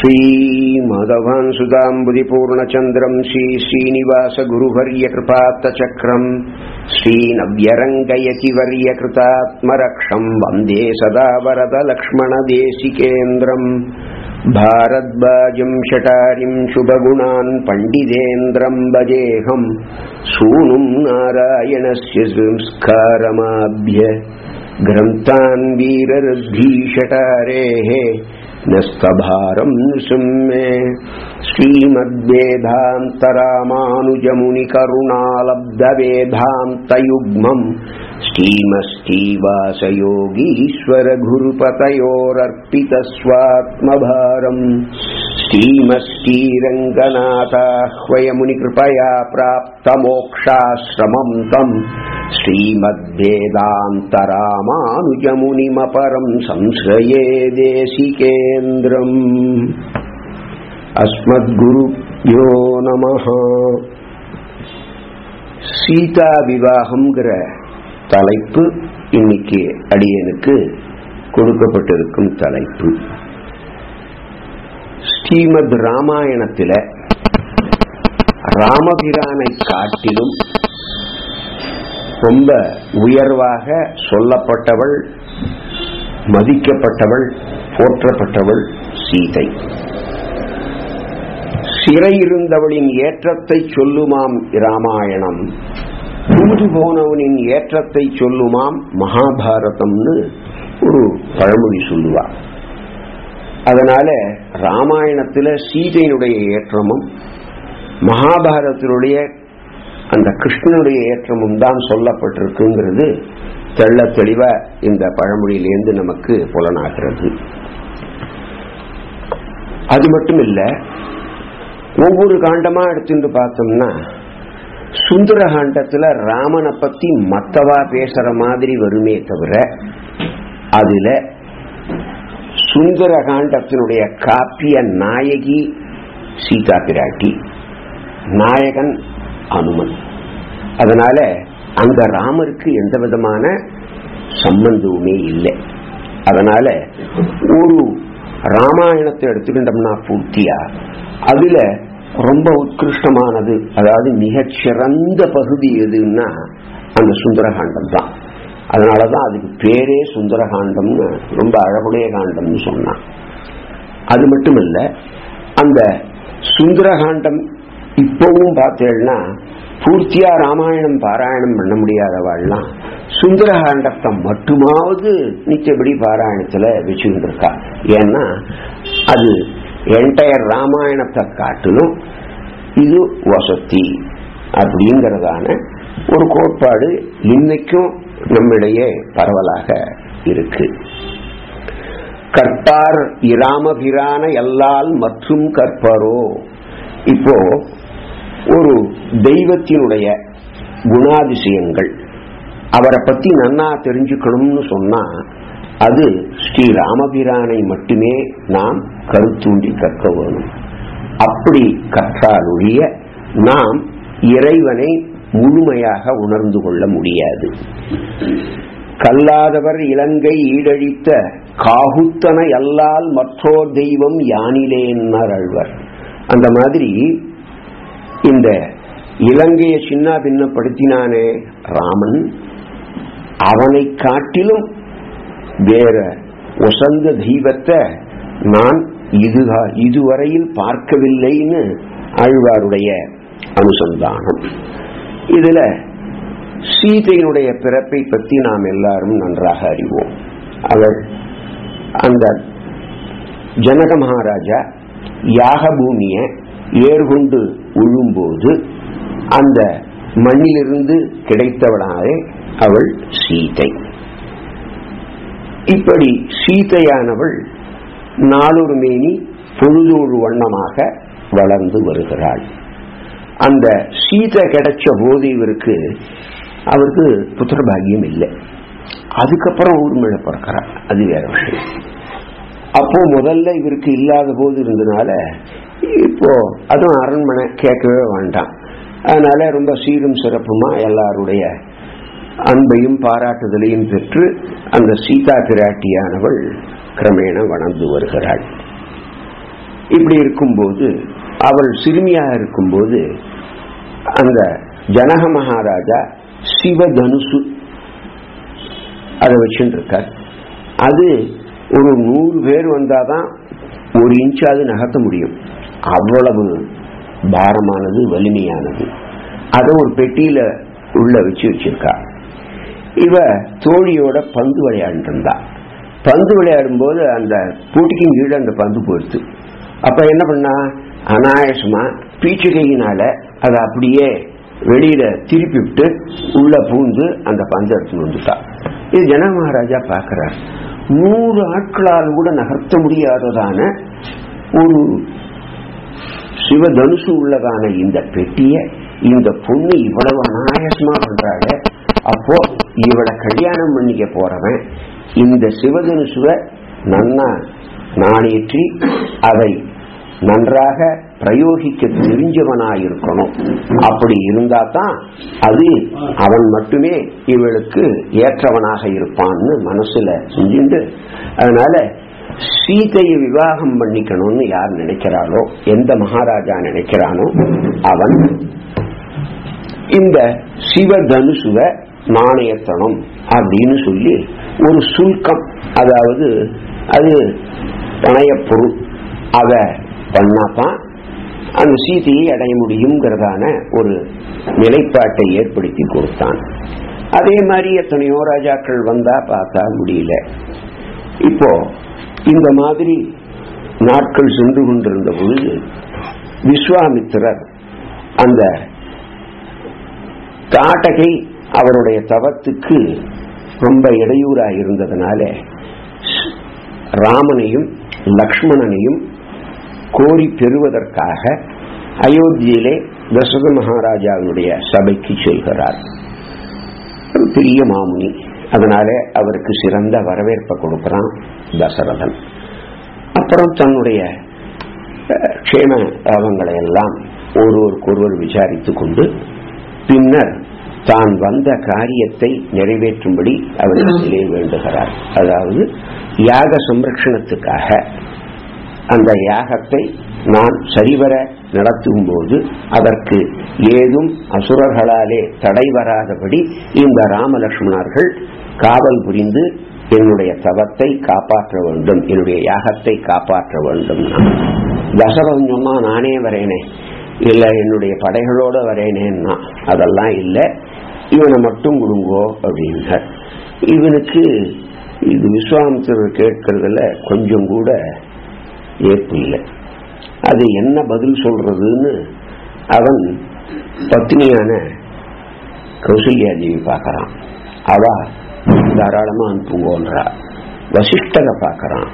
श्रीमाधवान् सुधाम्बुधिपूर्णचन्द्रम् श्रीश्रीनिवासगुरुवर्यकृपात्तचक्रम् श्रीनव्यरङ्गयतिवर्यकृतात्मरक्षम् वन्दे सदा वरदलक्ष्मणदेशिकेन्द्रम् भारद्वाजम् शटारिम् शुभगुणान् पण्डितेन्द्रम् भजेऽहम् सूनुम् नारायणस्य संस्कारमाभ्य ग्रन्थान् वीररद्भीषटारेः नस्तभारम् नृसिंहे श्रीमद्वेदान्तरामानुजमुनिकरुणालब्धवेदान्तयुग्मम् श्रीमश्रीवासयोगीश्वरगुरुपतयोरर्पितस्वात्मभारम् श्रीमश्रीरङ्गनाथाह्वयमुनिकृपया प्राप्तमोक्षाश्रमम् तम् श्रीमद्वेदान्तरामानुजमुनिमपरम् संश्रये देशिकेन्द्रम् अस्मद्குருभ्யோ நமஹ சீதா விவாகம்ங்கிற தலைப்பு இன்னைக்கு அடியனுக்கு கொடுக்கப்பட்டிருக்கும் தலைப்பு ஸ்ரீமத் ராமாயணத்தில ராமபிரானை காட்டிலும் ரொம்ப உயர்வாக சொல்லப்பட்டவள் மதிக்கப்பட்டவள் போற்றப்பட்டவள் சீதை சிறையிருந்தவளின் ஏற்றத்தை சொல்லுமாம் ராமாயணம் தூது போனவனின் ஏற்றத்தை சொல்லுமாம் மகாபாரதம்னு ஒரு பழமொழி சொல்லுவா அதனால ராமாயணத்துல சீதையினுடைய ஏற்றமும் மகாபாரதத்தினுடைய அந்த கிருஷ்ணனுடைய ஏற்றமும் தான் சொல்லப்பட்டிருக்குங்கிறது தெள்ள தெளிவா இந்த பழமொழியிலேருந்து நமக்கு புலனாகிறது அது மட்டும் இல்ல ஒவ்வொரு காண்டமா எடுத்துட்டு பார்த்தோம்னா சுந்தர காண்டத்துல ராமனை பத்தி மத்தவா பேசுற மாதிரி வருமே தவிர அதுல சுந்தர காண்டத்தினுடைய காப்பிய நாயகி சீதா பிராட்டி நாயகன் அனுமன் அதனால அந்த ராமருக்கு எந்த விதமான சம்பந்தவுமே இல்லை அதனால ஒரு ராமாயணத்தை எடுத்துக்கிட்டோம்னா பூர்த்தியா அதுல ரொம்ப உத்கிருஷ்டமானது அதாவது மிகச்சிறந்த பகுதி எதுன்னா அந்த சுந்தரகாண்டம் தான் அதனாலதான் அதுக்கு பேரே சுந்தரகாண்டம்னு ரொம்ப அழகுடைய காண்டம்னு சொன்னான் அது மட்டும் இல்ல அந்த சுந்தரகாண்டம் இப்பவும் பார்த்தேன்னா பூர்த்தியா ராமாயணம் பாராயணம் பண்ண முடியாதவாள்லாம் சுந்தரகாண்டத்தை மட்டுமாவது நிச்சயப்படி பாராயணத்துல வச்சுக்கிட்டு இருக்கா ஏன்னா அது என்டையர் ராமாயணத்தை காட்டிலும் இது வசதி அப்படிங்கிறதான ஒரு கோட்பாடு இன்னைக்கும் நம்மிடையே பரவலாக இருக்கு கற்பார் இராமபிரான எல்லால் மற்றும் கற்பரோ இப்போ ஒரு தெய்வத்தினுடைய குணாதிசயங்கள் அவரை பத்தி நன்னா தெரிஞ்சுக்கணும்னு சொன்னா அது ஸ்ரீ ராமபிரானை மட்டுமே நாம் கருத்தூண்டி கற்க வேணும் அப்படி கற்றால் ஒழிய நாம் இறைவனை முழுமையாக உணர்ந்து கொள்ள முடியாது கல்லாதவர் இலங்கை ஈடழித்த காகுத்தன எல்லால் மற்றோர் தெய்வம் யானிலேன்னர் அழ்வர் அந்த மாதிரி இந்த இலங்கையை சின்ன பின்னப்படுத்தினானே ராமன் அவனை காட்டிலும் வேற ஒசந்த தெய்வத்தை நான் இதுவரையில் பார்க்கவில்லைன்னு ஆழ்வாருடைய அனுசந்தானம் இதுல சீதையினுடைய பிறப்பை பற்றி நாம் எல்லாரும் நன்றாக அறிவோம் அவள் அந்த ஜனக மகாராஜா யாக பூமியை ஏர்கொண்டு உழும்போது அந்த மண்ணிலிருந்து கிடைத்தவளாலே அவள் சீதை இப்படி சீதையானவள் நாளொரு மேனி பொழுதோடு வண்ணமாக வளர்ந்து வருகிறாள் அந்த சீதை கிடைச்ச போது இவருக்கு அவருக்கு புத்திரபாகியம் இல்லை அதுக்கப்புறம் ஊர்மிழ பிறக்கிறார் அது வேற விஷயம் அப்போ முதல்ல இவருக்கு இல்லாத போது இருந்தனால இப்போ அதுவும் அரண்மனை கேட்கவே வேண்டாம் அதனால ரொம்ப சீரும் சிறப்புமா எல்லாருடைய அன்பையும் பாராட்டுதலையும் பெற்று அந்த சீதா பிராட்டியானவள் கிரமேண வளர்ந்து வருகிறாள் இப்படி இருக்கும்போது அவள் சிறுமியாக இருக்கும்போது அந்த ஜனக மகாராஜா சிவதனுசு அதை வச்சுட்டு இருக்கார் அது ஒரு நூறு பேர் வந்தாதான் ஒரு இன்ச்சாவது நகர்த்த முடியும் அவ்வளவு பாரமானது வலிமையானது அதை ஒரு பெட்டியில உள்ள வச்சு வச்சிருக்கா இவ தோழியோட பந்து விளையாண்டு இருந்தா பந்து விளையாடும் போது அந்த பூட்டிக்கும் கீழே அந்த பந்து போயிடுது அப்ப என்ன பண்ணா அனாயசமா பீச்சுகையினால அதை அப்படியே வெளியில திருப்பி விட்டு உள்ள பூந்து அந்த பந்து எடுத்துன்னு வந்துட்டா இது ஜன மகாராஜா பாக்குறார் நூறு ஆட்களால் கூட நகர்த்த முடியாததான ஒரு சிவதனுசு உள்ளதான இந்த பெட்டிய இந்த பொண்ணு இவ்வளவு அனாயசமா பண்றாங்க அப்போ இவளை கல்யாணம் பண்ணிக்க போறவன் இந்த சிவதனுசுவ நன்னா நாணேற்றி அதை நன்றாக பிரயோகிக்க தெரிஞ்சவனாயிருக்கணும் அப்படி இருந்தா தான் அது அவன் மட்டுமே இவளுக்கு ஏற்றவனாக இருப்பான்னு மனசுல செஞ்சுண்டு அதனால சீதையை விவாகம் பண்ணிக்கணும்னு யார் நினைக்கிறாளோ எந்த மகாராஜா நினைக்கிறானோ அவன் இந்த சிவதனுசுவ நாணயத்தனம் அப்படின்னு சொல்லி ஒரு சுல்கம் அதாவது அது பணையப் பொருள் அதை பண்ணாதான் அந்த சீதையை அடைய முடியுங்கிறதான ஒரு நிலைப்பாட்டை ஏற்படுத்தி கொடுத்தான் அதே மாதிரி எத்தனையோ ராஜாக்கள் வந்தா பார்த்தா முடியல இப்போ இந்த மாதிரி நாட்கள் சென்று கொண்டிருந்த பொழுது விஸ்வாமித்திரர் அந்த காட்டகை அவருடைய தவத்துக்கு ரொம்ப இடையூறா இருந்ததுனால ராமனையும் லக்ஷ்மணனையும் கோரி பெறுவதற்காக அயோத்தியிலே தசரத மகாராஜாவினுடைய சபைக்கு செல்கிறார் ஒரு பெரிய மாமுனி அதனால அவருக்கு சிறந்த வரவேற்பை கொடுக்கிறான் தசரதன் அப்புறம் தன்னுடைய க்ஷேம லாபங்களை எல்லாம் ஒருவருக்கொருவர் விசாரித்துக் கொண்டு பின்னர் தான் வந்த காரியத்தை நிறைவேற்றும்படி அவரிடத்திலே வேண்டுகிறார் அதாவது யாக சம்ரட்சணத்துக்காக அந்த யாகத்தை நான் சரிவர நடத்தும் போது அதற்கு ஏதும் அசுரர்களாலே தடை வராதபடி இந்த ராமலட்சுமணர்கள் காவல் புரிந்து என்னுடைய தவத்தை காப்பாற்ற வேண்டும் என்னுடைய யாகத்தை காப்பாற்ற வேண்டும் தசரதன் சொன்னா நானே வரேனே இல்ல என்னுடைய படைகளோட வரேனேன்னா அதெல்லாம் இல்ல இவனை மட்டும் கொடுங்கோ அப்படின்னார் இவனுக்கு இது விஸ்வாமித்திரர் கேட்கறதுல கொஞ்சம் கூட ஏற்பு இல்லை அது என்ன பதில் சொல்றதுன்னு அவன் பத்னியான கௌசல்யாதேவி பார்க்கறான் அவ தாராளமா அனுப்புங்கன்றா வசிஷ்டரை பார்க்கறான்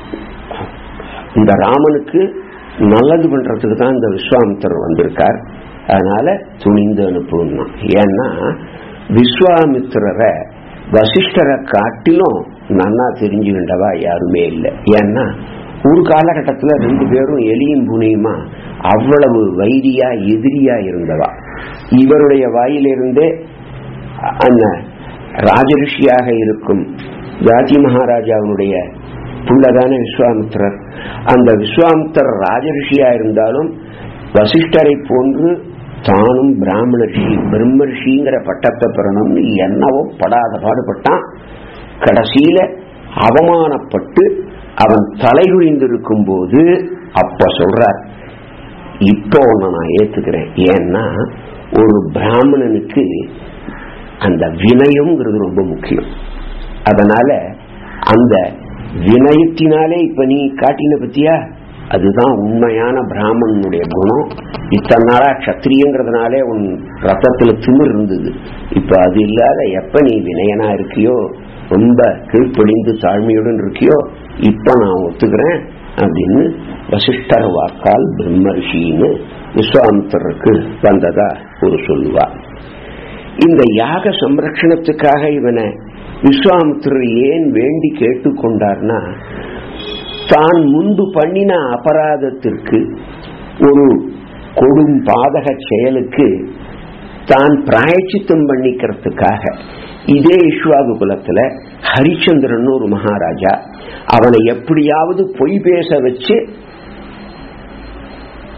இந்த ராமனுக்கு நல்லது பண்றதுக்கு தான் இந்த விஸ்வாமித்திரர் வந்திருக்கார் அதனால துணிந்து அனுப்புனா ஏன்னா விஸ்வாமித்திரரை வசிஷ்டரை காட்டிலும் நன்னா தெரிஞ்சுக்கின்றவா யாருமே இல்லை ஏன்னா ஒரு காலகட்டத்துல ரெண்டு பேரும் எலியும் புனியுமா அவ்வளவு வைரியா எதிரியா இருந்தவா இவருடைய வாயிலிருந்தே அந்த ராஜரிஷியாக இருக்கும் ஜாதி மகாராஜாவுடைய புள்ளதான விஸ்வாமித்திரர் அந்த விஸ்வாமித்திரர் ராஜரிஷியா இருந்தாலும் வசிஷ்டரை போன்று தானும் பிராமண ரிஷி பிரம்ம ரிஷிங்கிற பட்டத்தை பெறணும்னு என்னவோ படாத பாடுபட்டான் கடைசியில அவமானப்பட்டு அவன் தலைகுழிந்திருக்கும் போது அப்ப சொல்றார் இப்போ ஒன்னு நான் ஏத்துக்கிறேன் ஏன்னா ஒரு பிராமணனுக்கு அந்த வினயம்ங்கிறது ரொம்ப முக்கியம் அதனால அந்த வினயத்தினாலே இப்ப நீ காட்டின பத்தியா அதுதான் உண்மையான பிராமணனுடைய குணம் இத்தனை நாளா கத்திரியங்கிறதுனாலே உன் ரத்தத்துல திமிர் இருந்தது இப்ப அது இல்லாத எப்ப நீ வினயனா இருக்கியோ ரொம்ப கீழ்ப்படிந்து தாழ்மையுடன் இருக்கியோ இப்ப நான் ஒத்துக்கிறேன் அப்படின்னு வசிஷ்டர் வாக்கால் பிரம்ம ரிஷின்னு விஸ்வாமித்தருக்கு வந்ததா ஒரு சொல்லுவா இந்த யாக சம்ரட்சணத்துக்காக இவனை விஸ்வாமித்திரர் ஏன் வேண்டி கேட்டுக்கொண்டார்னா தான் முன்பு பண்ணின அபராதத்திற்கு ஒரு கொடும் பாதக செயலுக்கு தான் பிராயச்சித்தம் பண்ணிக்கிறதுக்காக இதே இஷ்வாகு குலத்துல ஹரிச்சந்திரன் ஒரு மகாராஜா அவனை எப்படியாவது பொய் பேச வச்சு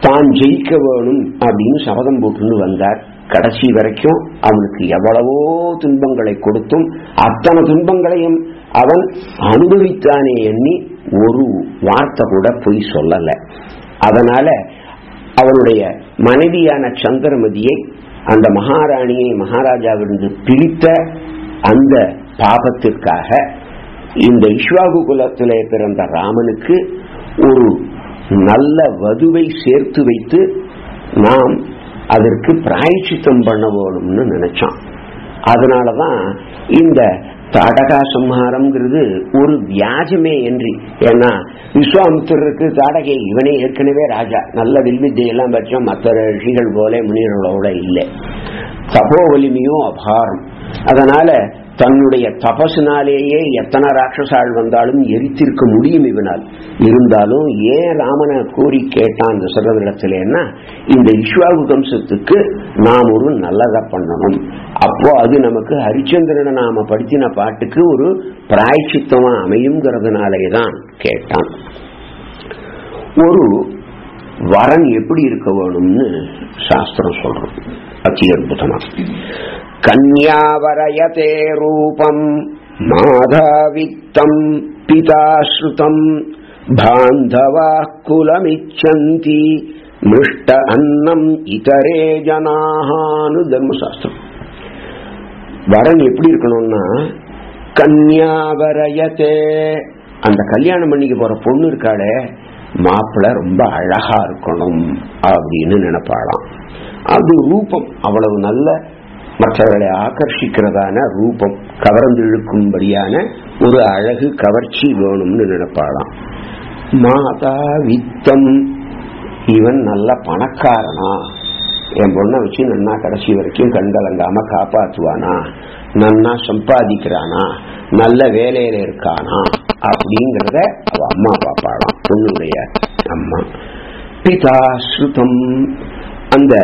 தான் ஜெயிக்க வேணும் அப்படின்னு சபதம் போட்டு வந்தார் கடைசி வரைக்கும் அவனுக்கு எவ்வளவோ துன்பங்களை கொடுத்தும் அத்தனை துன்பங்களையும் அவன் அனுபவித்தானே எண்ணி ஒரு வார்த்தை கூட பொய் சொல்லல அதனால அவனுடைய மனைவியான சந்திரமதியை அந்த மகாராணியை மகாராஜாவிலிருந்து பிரித்த அந்த பாபத்திற்காக இந்த இஷ்வாகு குலத்திலே பிறந்த ராமனுக்கு ஒரு நல்ல வதுவை சேர்த்து வைத்து நாம் அதற்கு பிராயச்சித்தம் பண்ண வேணும்னு நினைச்சான் அதனாலதான் இந்த தாடகா சம்ஹாரம்ங்கிறது ஒரு வியாஜமே என்று ஏன்னா விஸ்வாமித்திரருக்கு தாடகை இவனே ஏற்கனவே ராஜா நல்ல வில்வித்தையெல்லாம் பட்சம் மற்ற ரிஷிகள் போல முனிவர்களோட இல்லை தபோ வலிமையும் அபாரம் அதனால தன்னுடைய தபசினாலேயே எத்தனை ராட்சசாள் வந்தாலும் எரித்திருக்க முடியும் இவனால் இருந்தாலும் ஏன் ராமனை கூறி கேட்டான் தசரதிடத்திலேன்னா இந்த இஸ்வாகு வம்சத்துக்கு நாம் ஒரு நல்லதா பண்ணணும் அப்போ அது நமக்கு ஹரிச்சந்திரனை நாம படுத்தின பாட்டுக்கு ஒரு பிராய்ச்சித்தமா அமையுங்கிறதுனாலே தான் கேட்டான் ஒரு வரன் எப்படி இருக்க வேணும்னு சாஸ்திரம் சொல்றோம் அதி அற்புதமா கன்யாவரயதே ரூபம் மாதாவித்தம் பிதாஸ்ருதம் பாந்தவா குலமிச்சந்தி மிருஷ்ட அன்னம் இதரே ஜனாகானு தர்மசாஸ்திரம் வரன் எப்படி இருக்கணும்னா கன்யாவரயத்தே அந்த கல்யாணம் பண்ணிக்க போற பொண்ணு இருக்காளே மாப்பிள்ள ரொம்ப அழகா இருக்கணும் அப்படின்னு நினைப்பாளாம் அது ரூபம் அவ்வளவு நல்ல மற்றவர்களை ஆகர்ஷிக்கிறதான ரூபம் கவர்ந்து இழுக்கும்படியான ஒரு அழகு கவர்ச்சி வேணும்னு நினைப்பாளாம் மாதா வித்தம் இவன் நல்ல பணக்காரனா என் பொண்ணை வச்சு நன்னா கடைசி வரைக்கும் கண்கலங்காம காப்பாத்துவானா நன்னா சம்பாதிக்கிறானா நல்ல வேலையில இருக்கானா அப்படிங்கறத அவ அம்மா பாப்பாளாம் பொண்ணுடைய அம்மா பிதா ஸ்ருதம் அந்த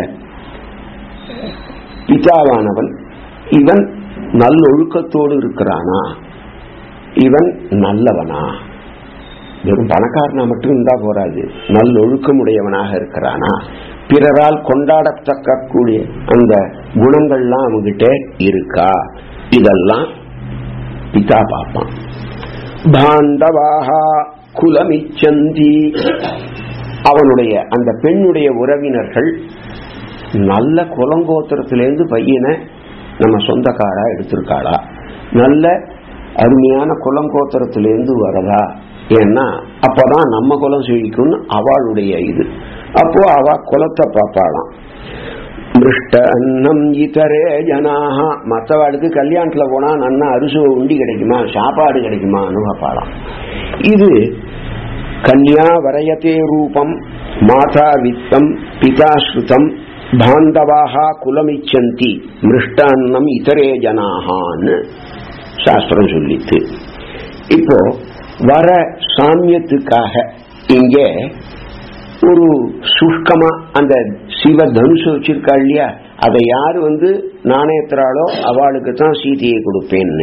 பிதாவானவன் இவன் நல்லொழுக்கத்தோடு இருக்கிறானா இவன் நல்லவனா வெறும் பணக்காரனா மட்டும் இருந்தா போராது நல்லொழுக்கமுடையவனாக இருக்கிறானா பிறரால் கொண்டாடத்தக்க கூடிய அந்த குணங்கள்லாம் அவங்கிட்ட இருக்கா இதெல்லாம் பிதா பாப்பான் பாந்தவாகா குலமிச்சந்தி அவனுடைய அந்த பெண்ணுடைய உறவினர்கள் நல்ல குலங்கோத்திரத்திலேருந்து பையனை நம்ம சொந்தக்காரா எடுத்திருக்காளா நல்ல அருமையான குலங்கோத்திரத்திலேருந்து வரதா ஏன்னா அப்பதான் நம்ம குலம் செழிக்கும்னு அவளுடைய இது அப்போ அவ குலத்தை பார்ப்பாளாம் மிருஷ்ட அன்னம் இதரே ஜனாக மற்றவாளுக்கு கல்யாணத்துல போனா நன்னா அரிசுவ உண்டி கிடைக்குமா சாப்பாடு கிடைக்குமா அனுபவப்பாளாம் இது கன்யா வரயத்தே ரூபம் மாதா வித்தம் பிதாஸ்ருதம் பாந்தவாக குலமிச்சந்தி மிருஷ்டான்னம் இதரே ஜனாகான்னு சாஸ்திரம் சொல்லித்து இப்போ வர சாமியத்துக்காக இங்கே ஒரு சுஷ்கமா அந்த சிவ தனுஷு வச்சிருக்கா இல்லையா அதை யாரு வந்து நாணயத்திராளோ அவளுக்கு தான் சீதையை கொடுப்பேன்னு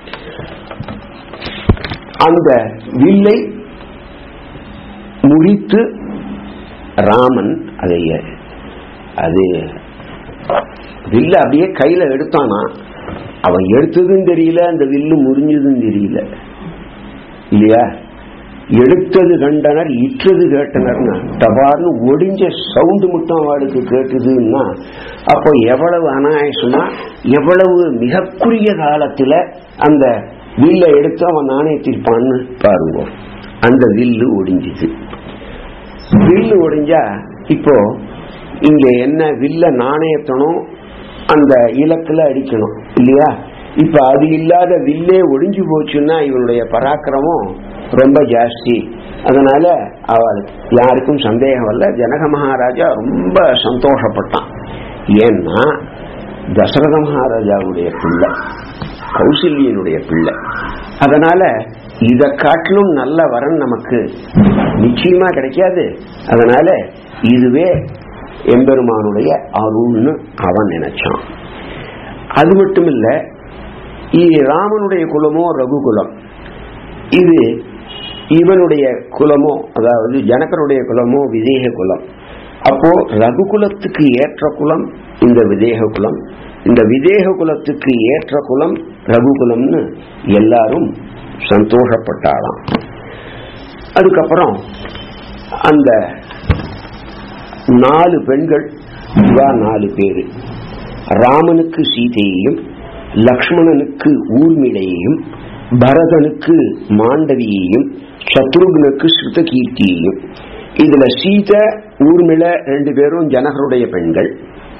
அந்த வில்லை முறித்து ராமன் அதை அது வில்ல அப்படியே கையில எடுத்தானா அவன் எடுத்ததும் தெரியல அந்த வில்லு முறிஞ்சதும் தெரியல இல்லையா எடுத்தது கண்டனர் இற்றது கேட்டனர்னா டபார்னு ஒடிஞ்ச சவுண்டு மட்டும் அவளுக்கு கேட்டுதுன்னா அப்போ எவ்வளவு அனாயசமா எவ்வளவு மிக குறுகிய காலத்துல அந்த வில்ல எடுத்து அவன் நாணயத்திருப்பான்னு பாருங்க அந்த வில்லு ஒடிஞ்சுது வில்லு ஒடிஞ்சா இப்போ இங்க என்ன வில்ல நாணயத்தனும் அந்த இலக்குல அடிக்கணும் இல்லையா இப்ப அது இல்லாத வில்லே ஒடிஞ்சு போச்சுன்னா இவனுடைய பராக்கிரமம் ரொம்ப ஜாஸ்தி அதனால அவளுக்கு யாருக்கும் சந்தேகம் இல்ல ஜனக மகாராஜா ரொம்ப சந்தோஷப்பட்டான் ஏன்னா தசரத மகாராஜாவுடைய பிள்ளை கௌசல்யனுடைய பிள்ளை அதனால இத காட்டிலும் நல்ல வரன் நமக்கு நிச்சயமா கிடைக்காது அதனால இதுவே எம்பெருமானுடைய அருள்னு அவன் நினைச்சான் அது மட்டும் இல்ல இது ராமனுடைய குலமோ ரகுகுலம் இது இவனுடைய குலமோ அதாவது ஜனகருடைய குலமோ விதேக குலம் அப்போ ரகுகுலத்துக்கு ஏற்ற குலம் இந்த விதேக குலம் இந்த விதேக குலத்துக்கு ஏற்ற குலம் ரகுகுலம்னு எல்லாரும் சந்தோஷப்பட்டாளாம் அதுக்கப்புறம் அந்த நாலு பெண்கள் இவா நாலு பேரு ராமனுக்கு சீதையையும் லக்ஷ்மணனுக்கு ஊர்மிளையையும் பரதனுக்கு மாண்டவியையும் சத்ருகுனுக்கு ஸ்ருதகீர்த்தியையும் இதுல சீத ஊர்மிள ரெண்டு பேரும் ஜனகருடைய பெண்கள்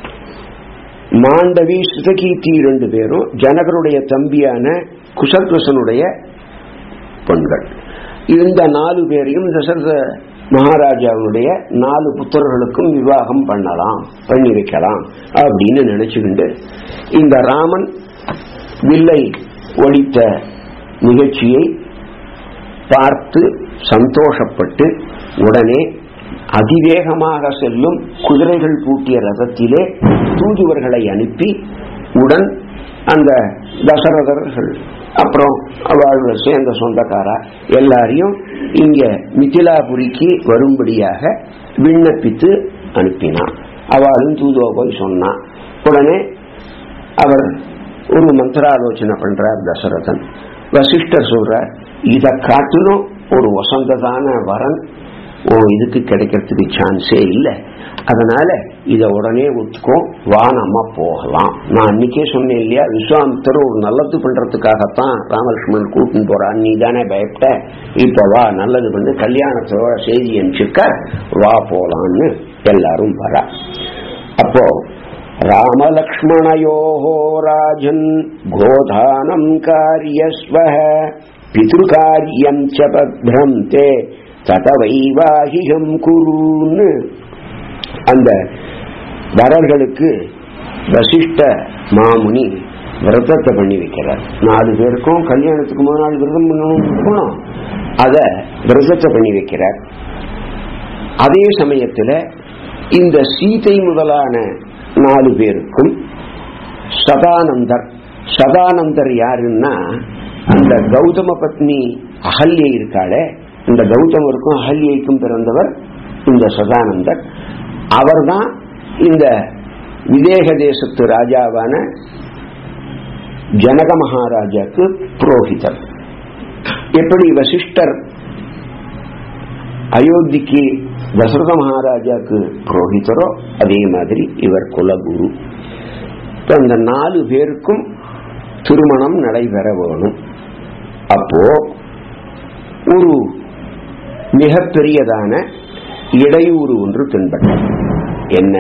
மாண்டவி ஸ்ருதகீர்த்தி ரெண்டு பேரும் ஜனகருடைய தம்பியான குசத்வசனுடைய பெண்கள் இந்த நாலு பேரையும் தசரத மகாராஜாவுடைய நாலு புத்தர்களுக்கும் விவாகம் பண்ணலாம் பண்ணி வைக்கலாம் அப்படின்னு நினைச்சுக்கிண்டு இந்த ராமன் வில்லை ஒழித்த நிகழ்ச்சியை பார்த்து சந்தோஷப்பட்டு உடனே அதிவேகமாக செல்லும் குதிரைகள் பூட்டிய ரதத்திலே தூதுவர்களை அனுப்பி உடன் அந்த தசரதர்கள் அப்புறம் அவள் சேர்ந்த சொந்தக்காரா எல்லாரையும் இங்க மிथिलाபுரிக்கு வரும்படியாக விண்ணப்பித்து அனுப்பினான் அவளும் தூதுவ போய் சொன்னான் உடனே அவர் ஒரு மந்திராலோசனை பண்றார் தசரதன் வசிஷ்டர் சொல்றார் இதை காட்டிலும் ஒரு வசந்ததான வரன் ஓ இதுக்கு கிடைக்கிறதுக்கு சான்ஸே இல்லை அதனால இத உடனே ஒத்துக்கோ வா நம்ம போகலாம் நான் அன்னைக்கே சொன்னேன் இல்லையா விஸ்வாமித்தர் ஒரு நல்லது பண்றதுக்காகத்தான் ராமலட்சுமணன் கூட்டின்னு போறான் நீ தானே பயப்பட்ட இப்ப வா நல்லது பண்ணு கல்யாணத்தோட செய்தி அனுப்பிச்சிருக்க வா போலான்னு எல்லாரும் வரா அப்போ ராமலக்ஷ்மணயோஹோ ராஜன் கோதானம் காரியஸ்வஹ பிதுர்காரியம் ச பத்ரம் தே ததவைவாகிகம் குருன்னு அந்த வரர்களுக்கு வசிஷ்ட மாமுனி விரதத்தை பண்ணி வைக்கிறார் நாலு பேருக்கும் கல்யாணத்துக்கு முதல் நாள் விரதம் பண்ணணும் அத விரதத்தை பண்ணி வைக்கிறார் அதே சமயத்துல இந்த சீதை முதலான நாலு பேருக்கும் சதானந்தர் சதானந்தர் யாருன்னா அந்த கௌதம பத்னி அகல்யை இருக்காளே இந்த கௌதமருக்கும் அகல்யைக்கும் பிறந்தவர் இந்த சதானந்தர் அவர்தான் இந்த விதேக தேசத்து ராஜாவான ஜனக மகாராஜாக்கு புரோகிதர் எப்படி வசிஷ்டர் அயோத்திக்கு தசரத மகாராஜாக்கு புரோகிதரோ அதே மாதிரி இவர் குலகுரு இந்த நாலு பேருக்கும் திருமணம் நடைபெற வேணும் அப்போ ஒரு மிகப்பெரியதான இடையூறு ஒன்று தென்பட்டது என்ன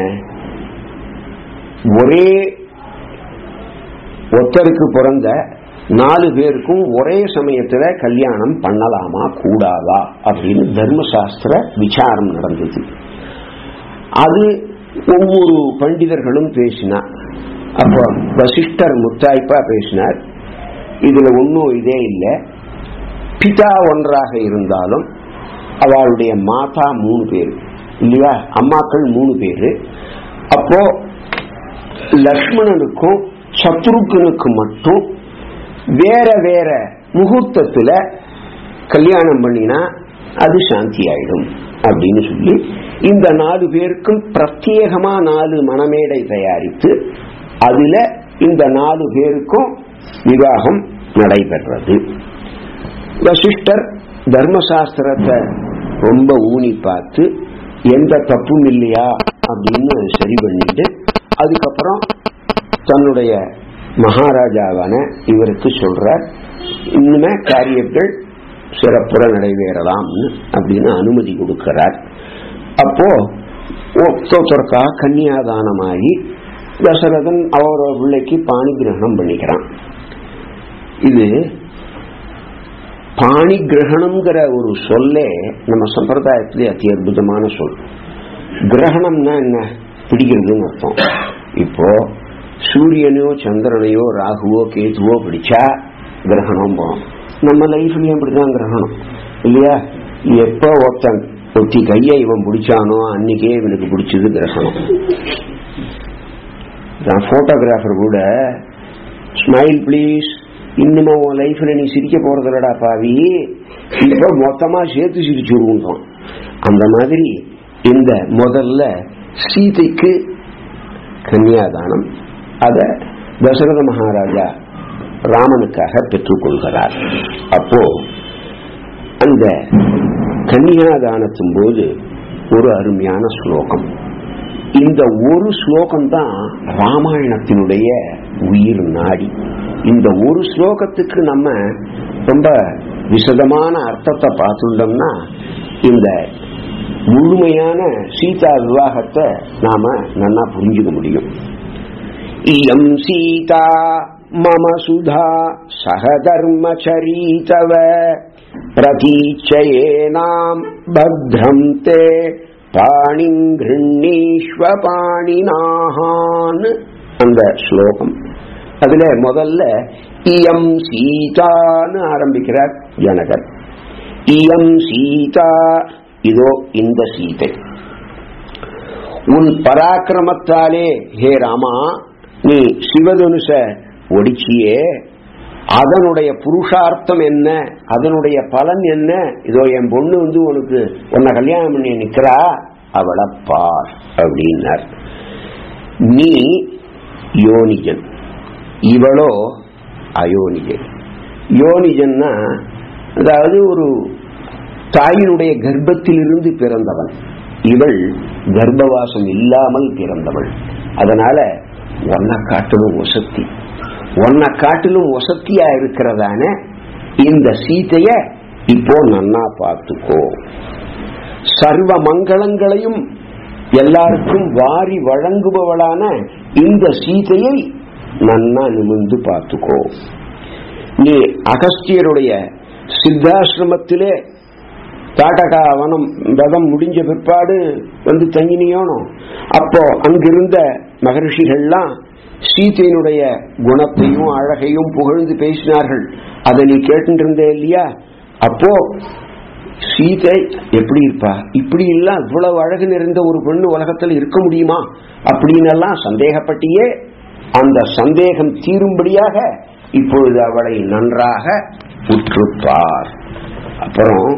ஒரே ஒத்தருக்கு பிறந்த நாலு பேருக்கும் ஒரே சமயத்துல கல்யாணம் பண்ணலாமா கூடாதா அப்படின்னு தர்மசாஸ்திர விசாரம் நடந்தது அது ஒவ்வொரு பண்டிதர்களும் பேசினா அப்போ வசிஷ்டர் முத்தாய்ப்பா பேசினார் இதுல ஒன்னும் இதே இல்லை பிதா ஒன்றாக இருந்தாலும் அவளுடைய மாதா மூணு பேர் இல்லையா அம்மாக்கள் மூணு பேரு அப்போ லக்ஷ்மணனுக்கும் சத்ருக்கனுக்கு மட்டும் வேற வேற முகூர்த்தத்துல கல்யாணம் பண்ணினா அது சாந்தி ஆயிடும் அப்படின்னு சொல்லி இந்த நாலு பேருக்கும் பிரத்யேகமா நாலு மணமேடை தயாரித்து அதுல இந்த நாலு பேருக்கும் விவாகம் நடைபெறது வசிஷ்டர் தர்மசாஸ்திரத்தை ரொம்ப ஊனி பார்த்து எந்த தப்பும் இல்லையா அப்படின்னு சரி பண்ணிட்டு அதுக்கப்புறம் தன்னுடைய மகாராஜாவான இவருக்கு சொல்றார் இன்னுமே காரியங்கள் சிறப்புற நடைபெறலாம் அப்படின்னு அனுமதி கொடுக்கிறார் அப்போ ஒருத்தருக்காக கன்னியாதானமாகி தசரதன் அவரோட பிள்ளைக்கு பாணி கிரகணம் பண்ணிக்கிறான் இது பாணி கிரகணம்ங்கிற ஒரு சொல்லே நம்ம சம்பிரதாயத்திலே அதி அற்புதமான சொல் கிரகணம்னா என்ன பிடிக்கிறதுன்னு அர்த்தம் இப்போ சூரியனையோ சந்திரனையோ ராகுவோ கேதுவோ பிடிச்சா கிரகணம் போகும் நம்ம லைஃப்லயும் இப்படிதான் கிரகணம் இல்லையா எப்ப ஒருத்தன் ஒத்தி கையை இவன் பிடிச்சானோ அன்னைக்கே இவனுக்கு பிடிச்சது கிரகணம் போட்டோகிராஃபர் கூட ஸ்மைல் பிளீஸ் இன்னுமா உன் லைஃப்ல நீ சிரிக்க போறதில்லடா பாவி இப்ப மொத்தமா சேர்த்து சிரிச்சுருவோம் அந்த மாதிரி இந்த முதல்ல சீதைக்கு கன்னியாதானம் அத தசரத மகாராஜா ராமனுக்காக பெற்றுக்கொள்கிறார் அப்போ அந்த கன்னியாதானத்தின் போது ஒரு அருமையான ஸ்லோகம் இந்த ஒரு ஸ்லோகம் தான் ராமாயணத்தினுடைய உயிர் நாடி இந்த ஒரு ஸ்லோகத்துக்கு நம்ம ரொம்ப விசதமான அர்த்தத்தை பார்த்துட்டோம்னா இந்த முழுமையான சீதா விவாகத்தை நாம நல்லா புரிஞ்சுக்க முடியும் இயம் சீதா மம சுதா சகதர்மச்சரீதவ பிரதீச்சயேனாம் பத்ரம் தே பாணிங் கிருண்ணீஸ்வ பாணினாகான் அந்த ஸ்லோகம் அதுல முதல்ல இயம் சீதான்னு ஆரம்பிக்கிறார் ஜனகர் இயம் சீதா இதோ இந்த சீதை உன் பராக்கிரமத்தாலே ஹே ராமா நீ சிவதனுஷ ஒடிச்சியே அதனுடைய புருஷார்த்தம் என்ன அதனுடைய பலன் என்ன இதோ என் பொண்ணு வந்து உனக்கு உன்னை கல்யாணம் பண்ணி நிக்கிறா அவளை பார் அப்படின்னார் நீ யோனிஜன் இவளோ அயோனிஜன் யோனிஜன்னா அதாவது ஒரு தாயினுடைய கர்ப்பத்திலிருந்து பிறந்தவன் இவள் கர்ப்பவாசம் இல்லாமல் பிறந்தவள் அதனால ஒன்ன காட்டிலும் வசத்தி ஒன்ன காட்டிலும் வசத்தியா இருக்கிறதான இந்த சீதைய இப்போ நன்னா பார்த்துக்கோ சர்வ மங்களங்களையும் எல்லாருக்கும் வாரி வழங்குபவளான இந்த சீதையை நன்னா நிமிர்ந்து பார்த்துக்கோ நீ அகஸ்தியருடைய சித்தாசிரமத்திலே தாட்டகா வனம் விதம் முடிஞ்ச பிற்பாடு வந்து தங்கினியோனோ அப்போ அங்கிருந்த மகரிஷிகள்லாம் சீத்தையினுடைய குணத்தையும் அழகையும் புகழ்ந்து பேசினார்கள் அதை நீ கேட்டு இல்லையா அப்போ சீதை எப்படி இருப்பா இப்படி எல்லாம் இவ்வளவு அழகு நிறைந்த ஒரு பெண்ணு உலகத்தில் இருக்க முடியுமா அப்படின்னு எல்லாம் சந்தேகப்பட்டியே அந்த சந்தேகம் தீரும்படியாக இப்பொழுது அவளை நன்றாக உற்றுப்பார் அப்புறம்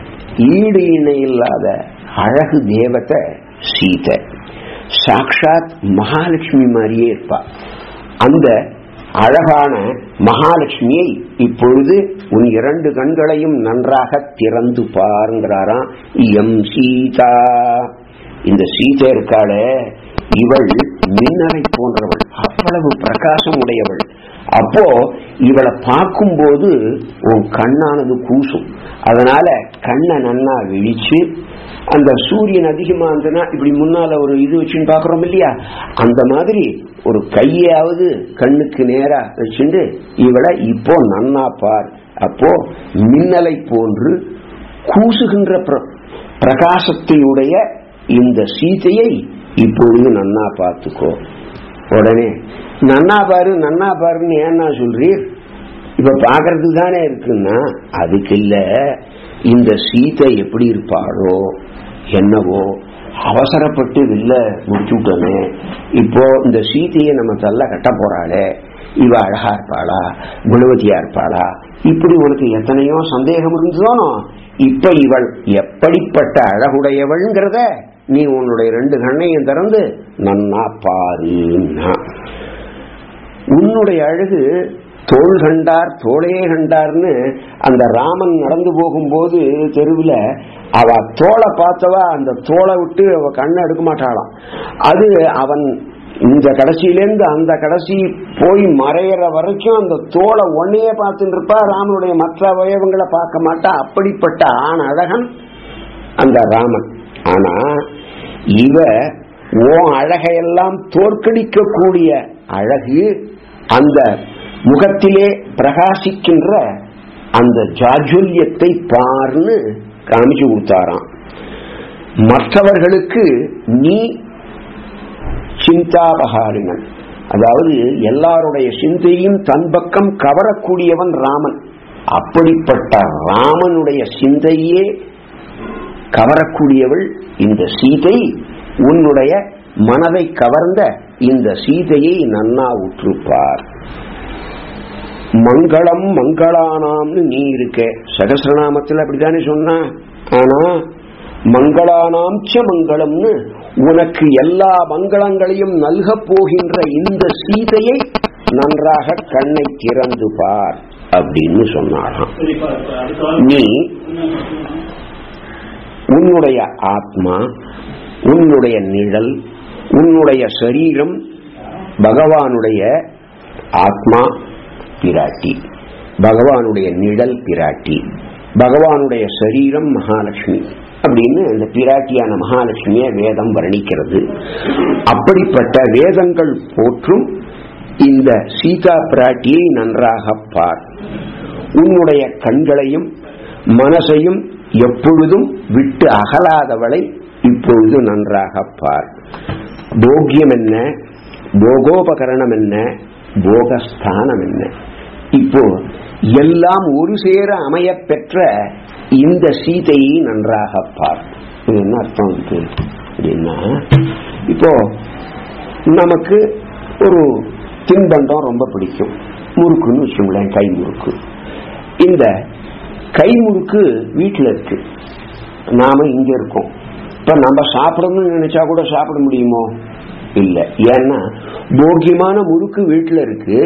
ஈடு இணை இல்லாத அழகு தேவத்தை சீதை சாக்ஷாத் மகாலட்சுமி மாதிரியே இருப்பா அந்த அழகான மகாலட்சுமியை இப்பொழுது உன் இரண்டு கண்களையும் நன்றாக திறந்து பாருங்கிறாராம் எம் சீதா இந்த சீதை இருக்காளே இவள் மின்னலை போன்றவள் அவ்வளவு பிரகாசம் உடையவள் அப்போ இவளை பார்க்கும்போது உன் கண்ணானது கூசும் அதனால கண்ணை நன்னா விழிச்சு அந்த சூரியன் அதிகமா இருந்ததுன்னா இப்படி முன்னால ஒரு இது வச்சுன்னு பாக்குறோம் இல்லையா அந்த மாதிரி ஒரு கையாவது கண்ணுக்கு நேரா வச்சுட்டு இவளை இப்போ நன்னா பார் அப்போ மின்னலை போன்று கூசுகின்ற பிரகாசத்தையுடைய இந்த சீதையை இப்பொழுது நன்னா பார்த்துக்கோ உடனே நன்னா பாரு நன்னா பாருன்னு ஏன்னா சொல்றீர் இப்ப பாக்குறதுக்கு தானே இருக்குன்னா அதுக்கு இல்ல இந்த சீதை எப்படி இருப்பாளோ என்னவோ அவசரப்பட்டு வில்ல முடிச்சு விட்டோமே இப்போ இந்த சீதையை நம்ம தள்ள கட்ட போறாளே இவ அழகா இருப்பாளா குணவதியா இருப்பாளா இப்படி உனக்கு எத்தனையோ சந்தேகம் இருந்ததோனோ இப்ப இவள் எப்படிப்பட்ட அழகுடையவள்ங்கிறத நீ உன்னுடைய ரெண்டு கண்ணையும் திறந்து நன்னா பாருன்னா உன்னுடைய அழகு தோல் கண்டார் தோளே கண்டார்னு அந்த ராமன் நடந்து போகும்போது தெருவில் அவ தோலை பார்த்தவா அந்த தோலை விட்டு அவ கண்ணை எடுக்க மாட்டாளாம் அது அவன் இந்த கடைசியிலேருந்து அந்த கடைசி போய் மறையிற வரைக்கும் அந்த தோலை ஒன்னையே பார்த்துட்டு இருப்பா ராமனுடைய மற்ற அவயவங்களை பார்க்க மாட்டா அப்படிப்பட்ட ஆண் அழகன் அந்த ராமன் ஆனா இவ ஓ அழகையெல்லாம் தோற்கடிக்கக்கூடிய அழகு அந்த முகத்திலே பிரகாசிக்கின்ற அந்த ஜாஜுல்யத்தை பார்னு காமிச்சு கொடுத்தாராம் மற்றவர்களுக்கு நீ சிந்தாபகாரினன் அதாவது எல்லாருடைய சிந்தையும் தன் பக்கம் கவரக்கூடியவன் ராமன் அப்படிப்பட்ட ராமனுடைய சிந்தையே கவரக்கூடியவள் இந்த சீதை உன்னுடைய மனதை கவர்ந்த இந்த சீதையை நன்னா உற்றுப்பார் மங்களம் மங்களானாம்னு நீ இருக்க சகசிரநாமத்தில் அப்படித்தானே சொன்ன ஆனா மங்களானாம் ச மங்களம்னு உனக்கு எல்லா மங்களங்களையும் நல்கப் போகின்ற இந்த சீதையை நன்றாக கண்ணை திறந்து பார் அப்படின்னு சொன்னாராம் நீ உன்னுடைய ஆத்மா உன்னுடைய நிழல் உன்னுடைய சரீரம் பகவானுடைய ஆத்மா பிராட்டி பகவானுடைய நிழல் பிராட்டி பகவானுடைய சரீரம் மகாலட்சுமி அப்படின்னு அந்த பிராட்டியான மகாலட்சுமிய வேதம் வர்ணிக்கிறது அப்படிப்பட்ட வேதங்கள் போற்றும் இந்த சீதா பிராட்டியை நன்றாக பார் உன்னுடைய கண்களையும் மனசையும் எப்பொழுதும் விட்டு அகலாதவளை இப்பொழுது நன்றாக பார் போக்கியம் என்ன போகோபகரணம் என்ன போகஸ்தானம் என்ன இப்போ எல்லாம் ஒரு சேர அமைய பெற்ற இந்த சீதையை நன்றாக பார் இது என்ன அர்த்தம் இருக்கு அப்படின்னா இப்போ நமக்கு ஒரு தின்பண்டம் ரொம்ப பிடிக்கும் முறுக்குன்னு வச்சுங்களேன் கை முறுக்கு இந்த கை முறுக்கு வீட்டில் இருக்கு நாம இங்க இருக்கோம் இப்ப நம்ம சாப்பிடணும்னு நினைச்சா கூட சாப்பிட முடியுமோ இல்ல ஏன்னா போக்கியமான முறுக்கு வீட்டில் இருக்கு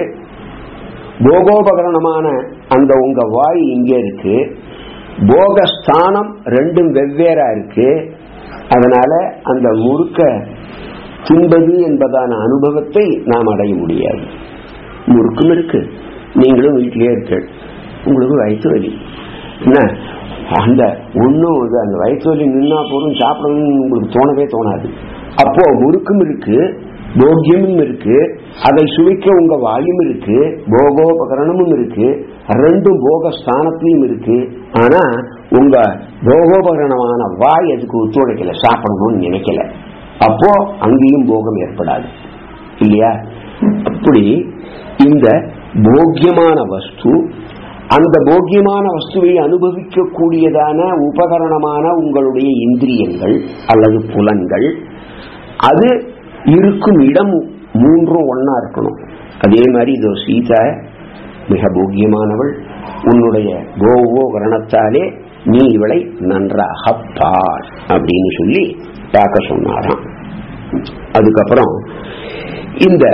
போகோபகரணமான அந்த உங்க வாய் இங்க இருக்கு போகஸ்தானம் ரெண்டும் வெவ்வேறா இருக்கு அதனால அந்த முறுக்க தின்பது என்பதான அனுபவத்தை நாம் அடைய முடியாது முறுக்கும் இருக்கு நீங்களும் வீட்டிலே இருக்க உங்களுக்கு வயிற்று வலி என்ன அந்த ஒன்றும் இது அந்த வயிற்று வலி நின்னா போதும் சாப்பிடணும்னு உங்களுக்கு தோணவே தோணாது அப்போ முறுக்கும் இருக்கு போக்கியமும் இருக்கு அதை சுவைக்க உங்க வாயும் இருக்கு போகோபகரணமும் இருக்கு ரெண்டும் போக ஸ்தானத்திலையும் இருக்கு ஆனா உங்க போகோபகரணமான வாய் அதுக்கு ஒத்துழைக்கல சாப்பிடணும்னு நினைக்கல அப்போ அங்கேயும் போகம் ஏற்படாது இல்லையா அப்படி இந்த போக்கியமான வஸ்து அந்த போக்கியமான வஸ்துவை அனுபவிக்க கூடியதான உபகரணமான உங்களுடைய இந்திரியங்கள் அல்லது புலன்கள் அது இருக்கும் இடம் மூன்றும் ஒன்னா இருக்கணும் அதே மாதிரி இதோ சீதா மிக போக்கியமானவள் உன்னுடைய கோவோ கரணத்தாலே நீ இவளை நன்றாக பார் அப்படின்னு சொல்லி பார்க்க சொன்னாராம் அதுக்கப்புறம் இந்த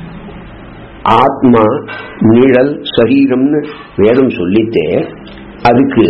ஆத்மா நிழல் சரீரம்னு வேதம் சொல்லித்தே அதுக்கு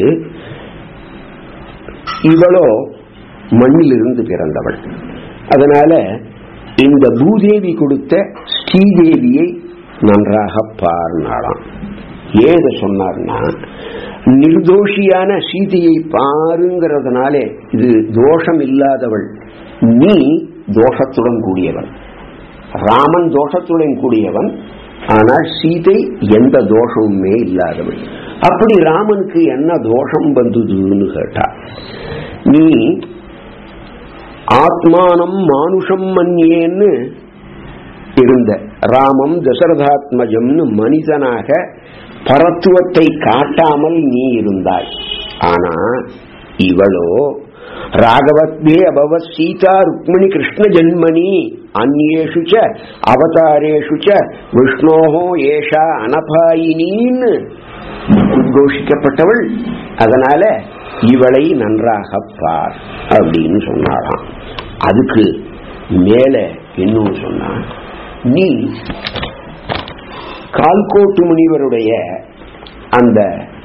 இவளோ மண்ணிலிருந்து பிறந்தவள் அதனால இந்த பூதேவி கொடுத்த ஸ்ரீதேவியை நன்றாக பார்னாலாம் ஏத சொன்னார்னா நிர்தோஷியான சீதையை பாருங்கிறதுனாலே இது தோஷம் இல்லாதவள் நீ தோஷத்துடன் கூடியவன் ராமன் தோஷத்துடன் கூடியவன் ஆனால் சீதை எந்த தோஷமுமே இல்லாதவள் அப்படி ராமனுக்கு என்ன தோஷம் வந்ததுன்னு கேட்டா நீ ஆத்மானம் மானுஷம் மன்யேன்னு இருந்த ராமம் தசரதாத்மஜம்னு மனிதனாக பரத்துவத்தை காட்டாமல் நீ இருந்தாய் ஆனா இவளோ ராகவத்வே அபவத் சீதா ருக்மிணி கிருஷ்ண ஜன்மணி அந்நேஷு ச அவதாரேஷு ச விஷ்ணோஹோ ஏஷா அனபாயினின்னு உத்கோஷிக்கப்பட்டவள் அதனால இவளை நன்றாக பார் அப்படின்னு சொன்னாராம் அதுக்கு மேல இன்னும் சொன்னான் நீ கால்கோட்டு முனிவருடைய அந்த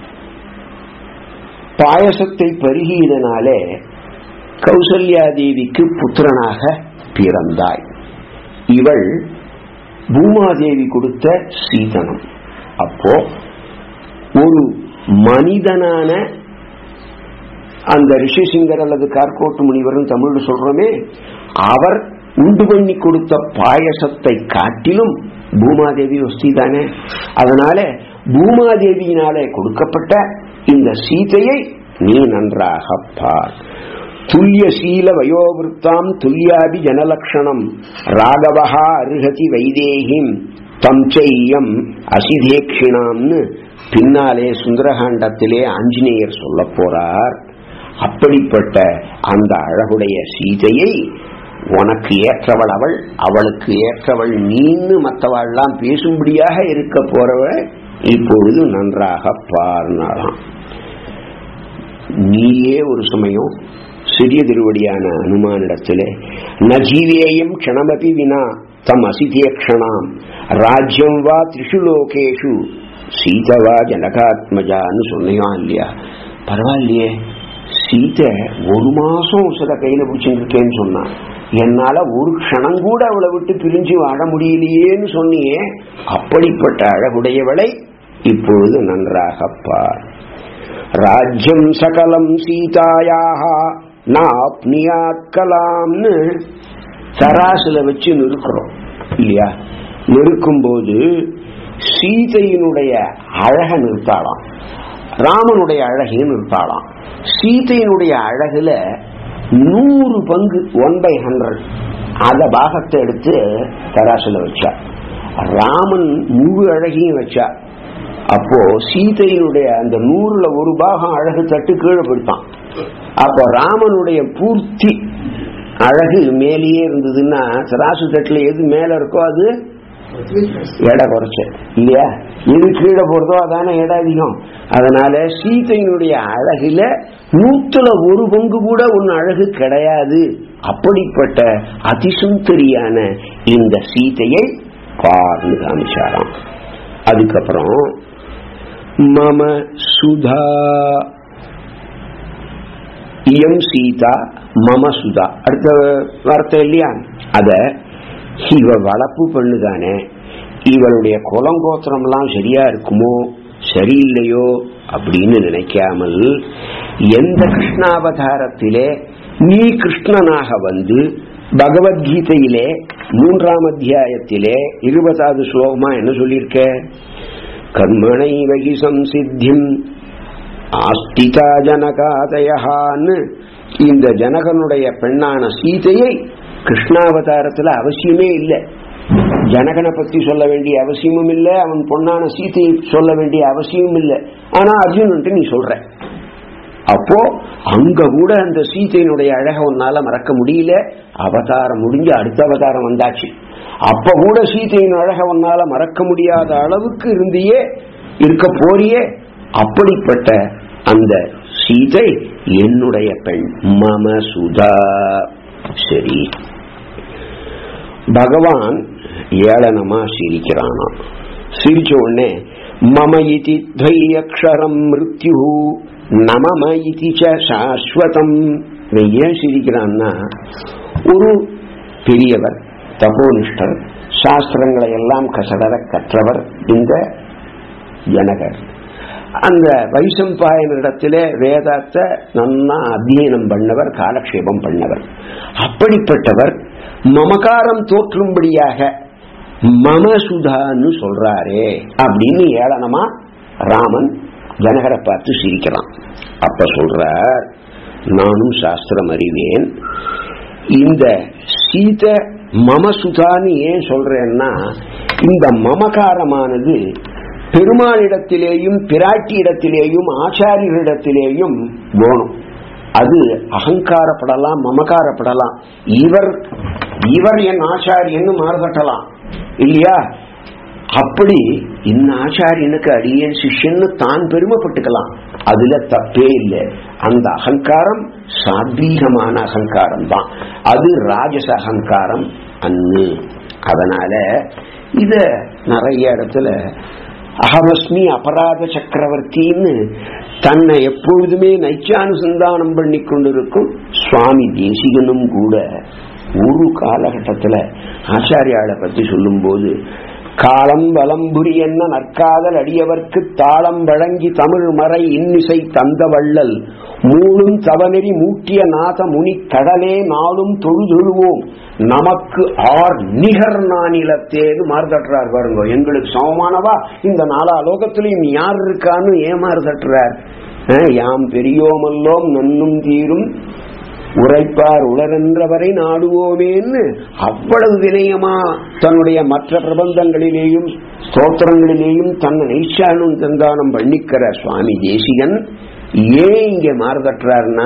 பாயசத்தை பருகியதனாலே கௌசல்யாதேவிக்கு புத்திரனாக பிறந்தாய் இவள் பூமாதேவி கொடுத்த சீதனம் அப்போ ஒரு மனிதனான அந்த ரிஷிசிங்கர் அல்லது கார்கோட்டு முனிவர்னு தமிழ்ல சொல்றோமே அவர் உண்டு பண்ணி கொடுத்த பாயசத்தை காட்டிலும் பூமாதேவி வஸ்தி தானே அதனால பூமாதேவியினாலே கொடுக்கப்பட்ட இந்த சீதையை நீ நன்றாக பார் துல்லிய சீல வயோவிருத்தாம் துல்லியாபி ஜனலக்ஷணம் ராகவஹா அருகதி வைதேகிம் தம் செய்யம் அசிதேக்ஷிணாம்னு பின்னாலே சுந்தரகாண்டத்திலே ஆஞ்சநேயர் சொல்ல போறார் அப்படிப்பட்ட அந்த அழகுடைய சீதையை உனக்கு ஏற்றவள் அவள் அவளுக்கு ஏற்றவள் நீன்னு மற்றவாள்லாம் பேசும்படியாக இருக்க போறவள் இப்பொழுது நன்றாக பார்னாலாம் நீயே ஒரு சமயம் சிறிய திருவடியான அனுமானிடத்திலே நஜீவேயம் க்ஷணமபி வினா தம் அசிதேக்ஷணாம் ராஜ்யம் வா திரிஷு லோகேஷு சீதவா ஜனகாத்மஜான்னு சொன்னையான் இல்லையா பரவாயில்லையே சீதை ஒரு மாசம் சில கையில பிடிச்சிருக்கேன்னு சொன்னான் என்னால ஒரு க்ஷணம் கூட அவளை விட்டு பிரிஞ்சு வாழ முடியலையேன்னு சொன்னியே அப்படிப்பட்ட அழகுடையவளை இப்பொழுது நன்றாக பார் ராஜ்யம் சகலம் சீதாயாக நாப்னியாக்கலாம்னு தராசுல வச்சு நிறுக்கிறோம் இல்லையா நிறுக்கும் போது சீதையினுடைய அழக நிறுத்தாளாம் ராமனுடைய அழகையும் நிறுத்தாளாம் சீதையினுடைய அழகுல நூறு பங்கு ஒன் பை ஹண்ட்ரட் அத பாகத்தை எடுத்து தராசுல வச்சா ராமன் முழு அழகையும் வச்சா அப்போ சீதையினுடைய அந்த நூறுல ஒரு பாகம் அழகு தட்டு கீழே போயிட்டான் அப்போ ராமனுடைய பூர்த்தி அழகு மேலேயே இருந்ததுன்னா சராசு தட்டுல எது மேல இருக்கோ அது எடை குறைச்ச இல்லையா எது கீழே போறதோ அதான எடை அதிகம் அதனால சீதையினுடைய அழகுல நூத்துல ஒரு பங்கு கூட ஒன்னு அழகு கிடையாது அப்படிப்பட்ட அதிசுந்தரியான இந்த சீதையை பார்னு காமிச்சாராம் அதுக்கப்புறம் மம சுதா இயம் சீதா மம சுதா அடுத்த வார்த்தை இல்லையா அத இவ வளர்ப்பு பண்ணுதானே இவளுடைய குலங்கோத்திரம் எல்லாம் சரியா இருக்குமோ சரியில்லையோ அப்படின்னு நினைக்காமல் எந்த கிருஷ்ணாவதாரத்திலே நீ கிருஷ்ணனாக வந்து பகவத்கீதையிலே மூன்றாம் அத்தியாயத்திலே இருபதாவது ஸ்லோகமா என்ன சொல்லியிருக்க கர்மணை வகி சம்சித்திம் ஆஸ்திகா ஜனகாதயான்னு இந்த ஜனகனுடைய பெண்ணான சீதையை கிருஷ்ணாவதாரத்துல அவசியமே இல்லை ஜனகனை பத்தி சொல்ல வேண்டிய அவசியமும் இல்லை அவன் பொண்ணான சீதையை சொல்ல வேண்டிய அவசியமும் இல்லை ஆனா அர்ஜுனன்ட்டு நீ சொல்ற அப்போ அங்க கூட அந்த சீதையினுடைய அழக உன்னால மறக்க முடியல அவதாரம் முடிஞ்சு அடுத்த அவதாரம் வந்தாச்சு அப்ப கூட சீதையின் அழக உன்னால மறக்க முடியாத அளவுக்கு இருந்தியே இருக்க போறியே அப்படிப்பட்ட அந்த சீதை என்னுடைய பெண் மம சுதா சரி பகவான் ஏளனமா சிரிக்கிறானா சிரிச்ச உடனே மம இதி துவயக்ஷரம் மிருத்யு நமம இதி சாஸ்வதம் ஏன் சிரிக்கிறான்னா ஒரு பெரியவர் தபோனிஷ்டர் சாஸ்திரங்களை எல்லாம் கசடர கற்றவர் இந்த ஜனகர் அந்த வைசம்பாயனிடத்திலே வேதத்தை நன்னா அத்தியனம் பண்ணவர் காலக்ஷேபம் பண்ணவர் அப்படிப்பட்டவர் மமகாரம் தோற்றும்படியாக மமசுதான்னு சொல்றாரே அப்படின்னு ஏளனமா ராமன் ஜனகரை பார்த்து சிரிக்கலாம் அப்ப சொல்றார் நானும் சாஸ்திரம் அறிவேன் இந்த சீத மமசுதான்னு ஏன் சொல்றேன்னா இந்த மமகாரமானது பெருமாளிடத்திலேயும் பிராட்டி இடத்திலேயும் ஆச்சாரியரிடத்திலேயும் வேணும் அது அகங்காரப்படலாம் மமகாரப்படலாம் இவர் இவர் என் ஆச்சாரியன்னு மாறுபட்டலாம் இல்லையா அப்படி இந்த ஆச்சாரியனுக்கு அடியேன் சிஷ்யன்னு தான் பெருமைப்பட்டுக்கலாம் அதுல தப்பே இல்லை அந்த அகங்காரம் சாத்வீகமான அகங்காரம் தான் அது ராஜச அகங்காரம் அன்னு அதனால இத நிறைய இடத்துல அகமஸ்மி அபராத சக்கரவர்த்தின்னு தன்னை எப்பொழுதுமே நைச்சானுசந்தானம் பண்ணி கொண்டிருக்கும் சுவாமி தேசிகனும் கூட ஒரு காலகட்டத்துல ஆச்சாரியாளை பத்தி சொல்லும் போது காலம் வலம்புரி என்ன நற்காதல் அடியவர்க்கு தாளம் வழங்கி தமிழ் மறை இன்னிசை தந்த வள்ளல் மூளும் தவநெறி மூட்டிய நாத முனி கடலே நாளும் தொழுதொழுவோம் நமக்கு ஆர் நிகர் நானிலத்தேன்னு மாறுதட்டுறார் பாருங்க எங்களுக்கு சமமானவா இந்த நாலா லோகத்திலையும் யார் இருக்கான்னு ஏமாறு தட்டுறார் யாம் பெரியோமல்லோம் நன்னும் தீரும் உரைப்பார் உளரென்றவரை நாடுவோமேன்னு அவ்வளவு வினயமா தன்னுடைய மற்ற பிரபந்தங்களிலேயும் ஸ்தோத்திரங்களிலேயும் தன்னை நைச்சானும் தந்தானம் பண்ணிக்கிற சுவாமி தேசிகன் ஏன் இங்க மாறுதட்டுறாருன்னா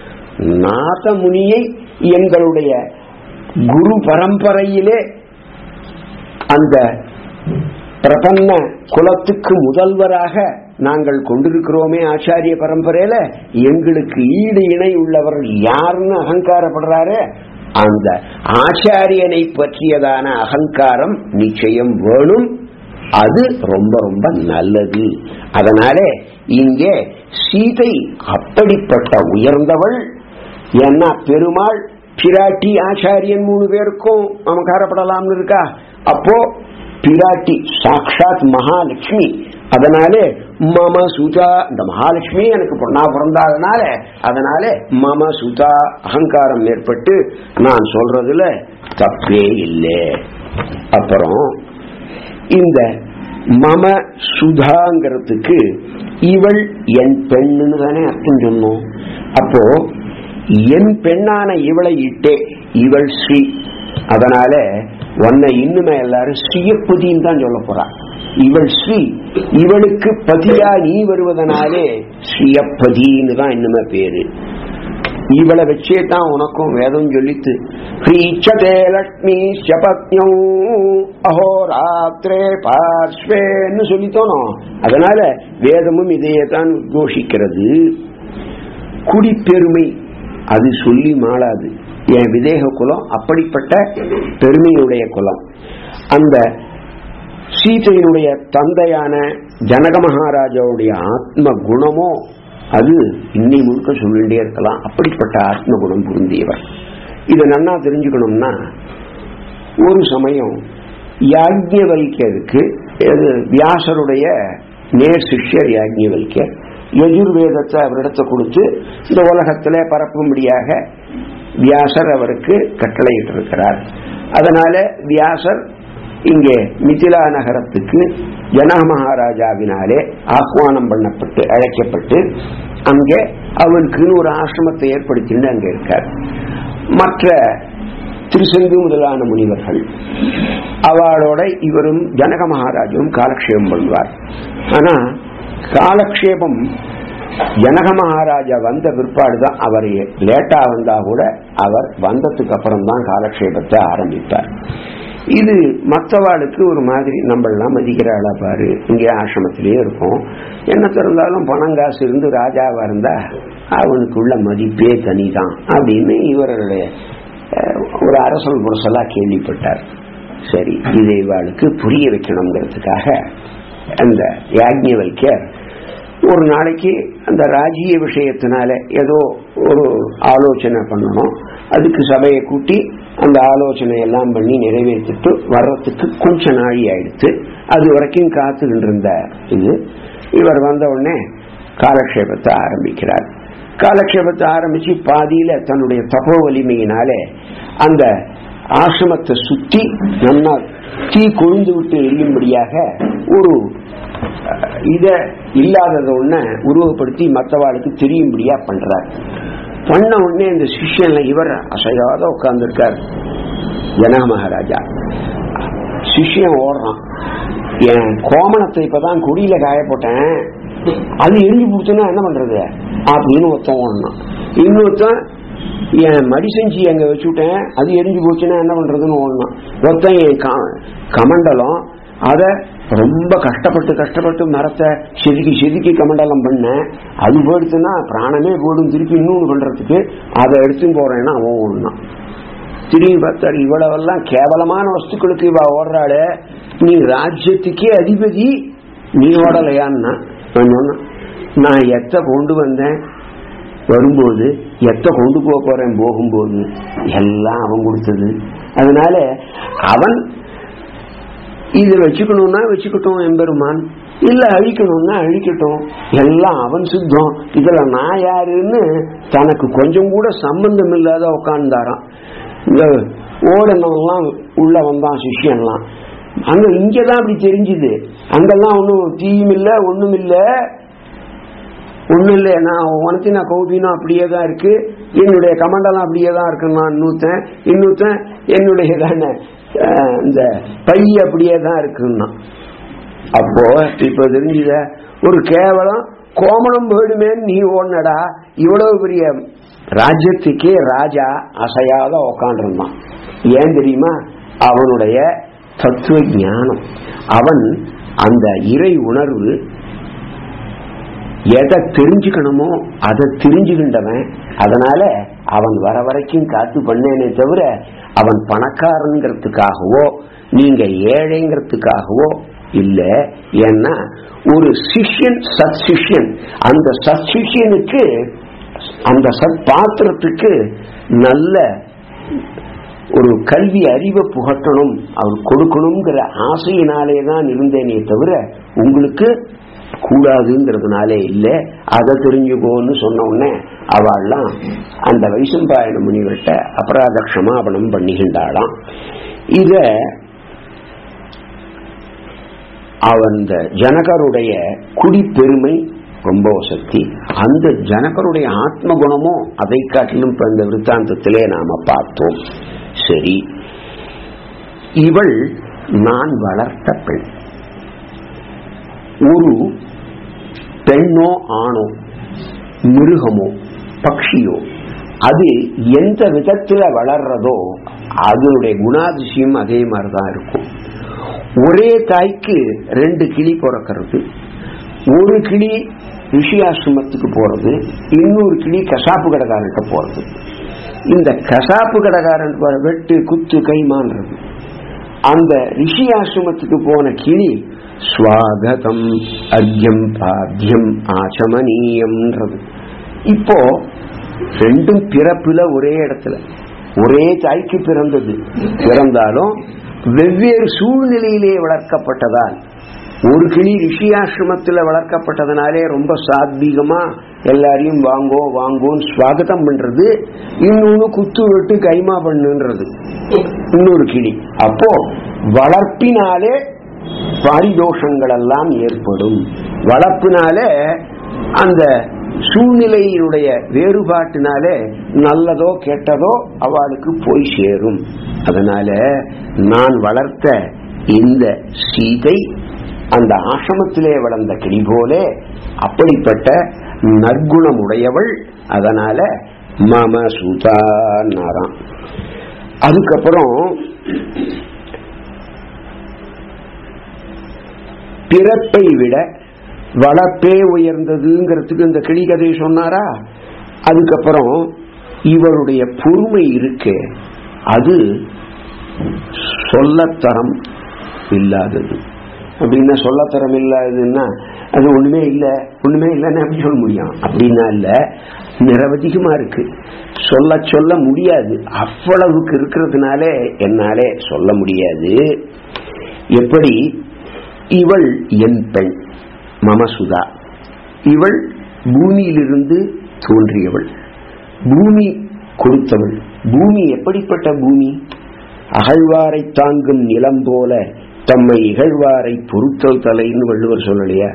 நாதமுனியை எங்களுடைய குரு பரம்பரையிலே அந்த பிரபன்ன குலத்துக்கு முதல்வராக நாங்கள் கொண்டிருக்கிறோமே ஆச்சாரிய பரம்பரையில எங்களுக்கு ஈடு இணை உள்ளவர் யாருன்னு அகங்காரப்படுறாரு அந்த ஆச்சாரியனை பற்றியதான அகங்காரம் நிச்சயம் வேணும் அது ரொம்ப ரொம்ப நல்லது அதனாலே இங்கே சீதை அப்படிப்பட்ட உயர்ந்தவள் ஏன்னா பெருமாள் பிராட்டி ஆச்சாரியன் மூணு பேருக்கும் நமக்காரப்படலாம்னு இருக்கா அப்போ பிராட்டி சாட்சாத் மகாலட்சுமி அதனாலே மம சுதா இந்த மகாலட்சுமி எனக்கு பொண்ணா பிறந்தாதனால அதனால மம சுதா அகங்காரம் ஏற்பட்டு நான் சொல்றதுல தப்பே இல்லை அப்புறம் இந்த மம சுதாங்கிறதுக்கு இவள் என் பெண்ணுன்னு தானே அர்த்தம் சொன்னோம் அப்போ என் பெண்ணான இவளை இட்டே இவள் ஸ்ரீ அதனால உன்னை இன்னுமே எல்லாரும் ஸ்ரீயப்பதின்னு தான் சொல்ல போறா இவள் ஸ்ரீ இவளுக்கு பதியா நீ வருவதனாலே ஸ்ரீயப்பதின்னு தான் இன்னுமே பேரு இவளை வச்சே தான் உனக்கும் வேதம் சொல்லித்து ஹ்ரீச்சதே லக்ஷ்மி சபத்யம் அஹோராத்திரே பார்ஸ்வேன்னு சொல்லித்தோனோ அதனால வேதமும் இதையே தான் உத்கோஷிக்கிறது குடிப்பெருமை அது சொல்லி மாளாது என் விதேக குலம் அப்படிப்பட்ட பெருமையுடைய குலம் அந்த சீதையினுடைய தந்தையான ஜனக மகாராஜாவுடைய ஆத்ம குணமோ அது இன்னை முழுக்க சொல்லிட்டே இருக்கலாம் அப்படிப்பட்ட ஆத்ம குணம் பொருந்தியவர் இதை நன்னா தெரிஞ்சுக்கணும்னா ஒரு சமயம் யாஜ்யவல்யருக்கு வியாசருடைய நேர் சிஷ்யர் யாஜ்யவல்யர் யஜுர்வேதத்தை அவரிடத்தை கொடுத்து இந்த உலகத்திலே பரப்பும்படியாக வியாசர் அவருக்கு கட்டளையிட்டிருக்கிறார் அதனால வியாசர் இங்கே மிதிலா நகரத்துக்கு ஜனக மகாராஜாவினாலே ஆஹ்வானம் பண்ணப்பட்டு அழைக்கப்பட்டு அங்கே அவனுக்குன்னு ஒரு ஆசிரமத்தை ஏற்படுத்திட்டு அங்கே இருக்கார் மற்ற திருசெந்து முதலான முனிவர்கள் அவளோட இவரும் ஜனக மகாராஜும் காலக்ஷேபம் பண்ணுவார் ஆனா காலக்ஷேபம் ஜனக மகாராஜா வந்த பிற்பாடுதான் அவர் லேட்டா வந்தா கூட அவர் வந்ததுக்கு அப்புறம் தான் காலக்ஷேபத்தை ஆரம்பித்தார் இது மற்றவாளுக்கு ஒரு மாதிரி நம்மளாம் மதிக்கிறாளா பாரு இங்கே ஆசிரமத்திலேயே இருக்கும் என்ன திறந்தாலும் பணம் காசு இருந்து ராஜாவா இருந்தா அவனுக்கு உள்ள மதிப்பே தனிதான் அப்படின்னு இவருடைய ஒரு அரசல் புரசலா கேள்விப்பட்டார் சரி இதை இவாளுக்கு புரிய வைக்கணுங்கிறதுக்காக அந்த யாக்ஞவல்யர் ஒரு நாளைக்கு அந்த ராஜ்ய விஷயத்தினால ஏதோ ஒரு ஆலோசனை பண்ணணும் அதுக்கு சபையை கூட்டி அந்த ஆலோசனை எல்லாம் பண்ணி நிறைவேற்றிட்டு வர்றதுக்கு கொஞ்ச நாழி ஆயிடுத்து அது வரைக்கும் காத்துக்கிட்டு இருந்த இது இவர் வந்த உடனே காலக்ஷேபத்தை ஆரம்பிக்கிறார் காலக்ஷேபத்தை ஆரம்பிச்சு பாதியில தன்னுடைய தபோ வலிமையினாலே அந்த ஆசிரமத்தை சுத்தி நல்லா தீ கொழுந்து விட்டு எரியும்படியாக ஒரு இத இல்லாதத ஒண்ண உருவப்படுத்தி மற்றவாளுக்கு தெரியும்படியா பண்றார் பண்ண உடனே இந்த சிஷ்யன்ல இவர் அசையாத உட்கார்ந்துருக்கார் ஜனக மகாராஜா சிஷ்யன் ஓடுறான் என் கோமணத்தை இப்பதான் குடியில காய போட்டேன் அது எரிஞ்சு கொடுத்தோன்னா என்ன பண்றது அப்படின்னு ஒருத்தன் ஓடணும் இன்னொருத்தன் என் மடி செஞ்சு அங்க வச்சுட்டேன் அது எரிஞ்சு போச்சுன்னா என்ன பண்றதுன்னு ஓடணும் ஒருத்தன் என் கமண்டலம் அத ரொம்ப கஷ்டப்பட்டு கஷ்டப்பட்டு மரத்தை செதுக்கி செதுக்கி கமண்டலம் பண்ணேன் அது போயிடுச்சுன்னா பிராணமே போடும் திருப்பி இன்னொன்று பண்றதுக்கு அதை எடுத்து போறேன்னா அவன் ஓடணும் திரும்பி பார்த்தாரு இவ்வளவெல்லாம் கேவலமான வஸ்துக்களுக்கு இவ ஓடுறாளே நீ ராஜ்யத்துக்கே அதிபதி நீ ஓடலையான்னா நான் சொன்னேன் நான் எத்த கொண்டு வந்தேன் வரும்போது எத்த கொண்டு போக போறேன் போகும்போது எல்லாம் அவன் கொடுத்தது அதனால அவன் இது வச்சுக்கணும்னா வச்சுக்கட்டும் எம்பெருமான் இல்ல அழிக்கணும்னா அழிக்கட்டும் எல்லாம் அவன் சித்தம் இதுல நான் யாருன்னு தனக்கு கொஞ்சம் கூட சம்பந்தம் இல்லாத உட்கார்ந்தாராம் இந்த ஓடனவெல்லாம் உள்ள வந்தான் சிஷ்யன்லாம் அங்க இங்கதான் அப்படி தெரிஞ்சுது அங்கெல்லாம் ஒன்னும் தீயும் இல்ல ஒண்ணும் இல்ல ஒண்ணும் இல்ல நான் உனக்கு நான் கௌபினும் அப்படியே தான் இருக்கு என்னுடைய கமண்டலம் அப்படியே தான் இருக்கு நான் இன்னொருத்தன் இன்னொருத்தன் என்னுடைய தானே இந்த பை அப்படியே தான் இருக்குன்னா அப்போ இப்ப தெரிஞ்சுத ஒரு கேவலம் கோமணம் போயிடுமே நீ ஓடனடா இவ்வளவு பெரிய ராஜ்யத்துக்கே ராஜா அசையாத உக்காண்டிருந்தான் ஏன் தெரியுமா அவனுடைய தத்துவ ஞானம் அவன் அந்த இறை உணர்வு எதை தெரிஞ்சுக்கணுமோ அதை தெரிஞ்சுக்கின்றவன் அதனால அவன் வர வரைக்கும் காத்து பண்ணேனே தவிர அவன் பணக்காரங்கிறதுக்காகவோ நீங்க ஏழைங்கிறதுக்காகவோ இல்ல ஏன்னா ஒரு சிஷ்யன் சத் சிஷ்யன் அந்த சத் சிஷ்யனுக்கு அந்த சத் பாத்திரத்துக்கு நல்ல ஒரு கல்வி அறிவை புகட்டணும் அவர் கொடுக்கணுங்கிற ஆசையினாலே தான் இருந்தேனே தவிர உங்களுக்கு கூடாதுங்கிறதுனாலே இல்லை அதை தெரிஞ்சுக்கோன்னு சொன்ன உடனே அவள்லாம் அந்த வைசம்பாயன முனிவர்கிட்ட அபராத க்ஷமாபணம் பண்ணிக்கின்றாளாம் இத அவன் ஜனகருடைய குடிப்பெருமை ரொம்ப வசதி அந்த ஜனகருடைய ஆத்ம குணமோ அதை காட்டிலும் இப்ப இந்த விருத்தாந்தத்திலே நாம பார்த்தோம் சரி இவள் நான் வளர்த்த பெண் ஒரு பெண்ணோ ஆணோ மிருகமோ பக்ஷியோ அது எந்த விதத்துல வளர்றதோ அதனுடைய குணாதிசயம் அதே மாதிரிதான் இருக்கும் ஒரே தாய்க்கு ரெண்டு கிளி பிறக்கிறது ஒரு கிளி ரிஷியாசிரமத்துக்கு போறது இன்னொரு கிளி கசாப்பு கடைக்காரன்ட்ட போறது இந்த கசாப்பு கடைக்காரன் வெட்டு குத்து கைமான்றது அந்த ரிஷி ஆசிரமத்துக்கு போன கிளி ஸ்வாகதம் அத்தியம் பாத்தியம் ஆச்சமனீயம்ன்றது இப்போ ரெண்டும் பிறப்புல ஒரே இடத்துல ஒரே தாய்க்கு பிறந்தது பிறந்தாலும் வெவ்வேறு சூழ்நிலையிலே வளர்க்கப்பட்டதால் ஒரு கிளி ரிஷியாசிரமத்தில் வளர்க்கப்பட்டதுனாலே ரொம்ப சாத்வீகமா எல்லாரையும் வாங்கோ வாங்கோன்னு ஸ்வாகதம் பண்றது இன்னொன்னு குத்து விட்டு கைமா பண்ணுன்றது இன்னொரு கிளி அப்போ வளர்ப்பினாலே பாரிதோஷங்கள் எல்லாம் ஏற்படும் வளர்ப்பினாலே அந்த சூழ்நிலையினுடைய வேறுபாட்டினாலே நல்லதோ கெட்டதோ அவளுக்கு போய் சேரும் அதனால நான் வளர்த்த இந்த சீதை அந்த ஆசிரமத்திலே வளர்ந்த கிளி போலே அப்படிப்பட்ட நற்குணமுடையவள் அதனால மம சுதானாராம் அதுக்கப்புறம் பிறப்பை விட வளர்ப்பே உயர்ந்ததுங்கிறதுக்கு இந்த கிளி கதை சொன்னாரா அதுக்கப்புறம் இவருடைய பொறுமை இருக்கு அது சொல்லத்தரம் இல்லாதது அப்படின்னா சொல்லத்தரம் இல்லாததுன்னா அது ஒண்ணுமே இல்லை ஒண்ணுமே இல்லைன்னு எப்படி சொல்ல முடியும் அப்படின்னா இல்ல நிரவதிகமா இருக்கு சொல்ல சொல்ல முடியாது அவ்வளவுக்கு இருக்கிறதுனாலே என்னாலே சொல்ல முடியாது எப்படி இவள் என் பெண் மமசுதா இவள் பூமியிலிருந்து தோன்றியவள் பூமி கொடுத்தவள் பூமி எப்படிப்பட்ட பூமி அகழ்வாரை தாங்கும் நிலம் போல தம்மை இகழ்வாரை பொருத்தல் தலைன்னு வள்ளுவர் சொல்லலையா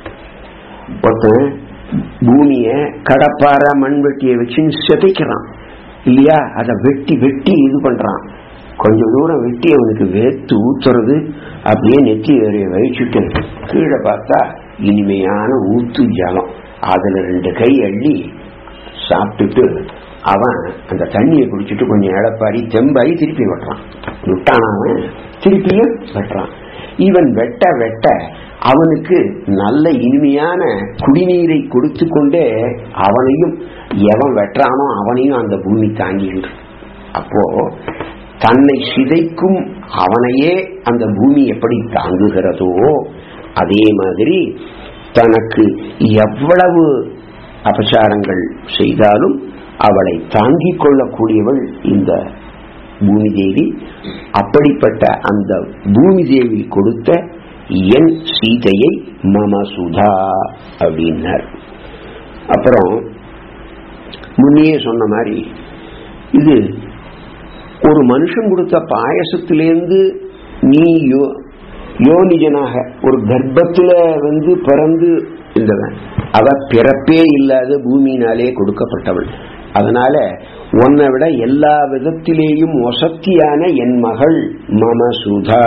ஒருத்தன் பூமிய கடப்பார மண்வெட்டியை வச்சு சிதைக்கிறான் இல்லையா அதை வெட்டி வெட்டி இது பண்றான் கொஞ்ச தூரம் வெட்டி அவனுக்கு வேத்து ஊத்துறது அப்படியே நெத்தி வேறைய வயிச்சுட்டு கீழே பார்த்தா இனிமையான ஊத்து ஜலம் அதுல ரெண்டு கை அள்ளி சாப்பிட்டுட்டு அவன் அந்த தண்ணியை குடிச்சிட்டு கொஞ்சம் இழப்பாடி தெம்பாடி திருப்பி வெட்டுறான் விட்டான் அவன் திருப்பியும் வெட்டுறான் இவன் வெட்ட வெட்ட அவனுக்கு நல்ல இனிமையான குடிநீரை கொடுத்து கொண்டே அவனையும் எவன் வெட்டுறானோ அவனையும் அந்த பூமி தாங்கின்ற அப்போ தன்னை சிதைக்கும் அவனையே அந்த பூமி எப்படி தாங்குகிறதோ அதே மாதிரி தனக்கு எவ்வளவு அபச்சாரங்கள் செய்தாலும் அவளை தாங்கிக் கொள்ளக்கூடியவள் இந்த பூமி தேவி அப்படிப்பட்ட அந்த பூமி தேவி கொடுத்த என் சீதையை மம சுதா அப்படின்னார் அப்புறம் முன்னையே சொன்ன மாதிரி இது ஒரு மனுஷன் கொடுத்த பாயசத்திலேருந்து நீ யோ யோனிஜனாக ஒரு கர்ப்பத்துல வந்து பிறந்து இருந்தவன் அவ பிறப்பே இல்லாத பூமியினாலே கொடுக்கப்பட்டவள் அதனால உன்னை விட எல்லா விதத்திலேயும் ஒசத்தியான என் மகள் மம சுதா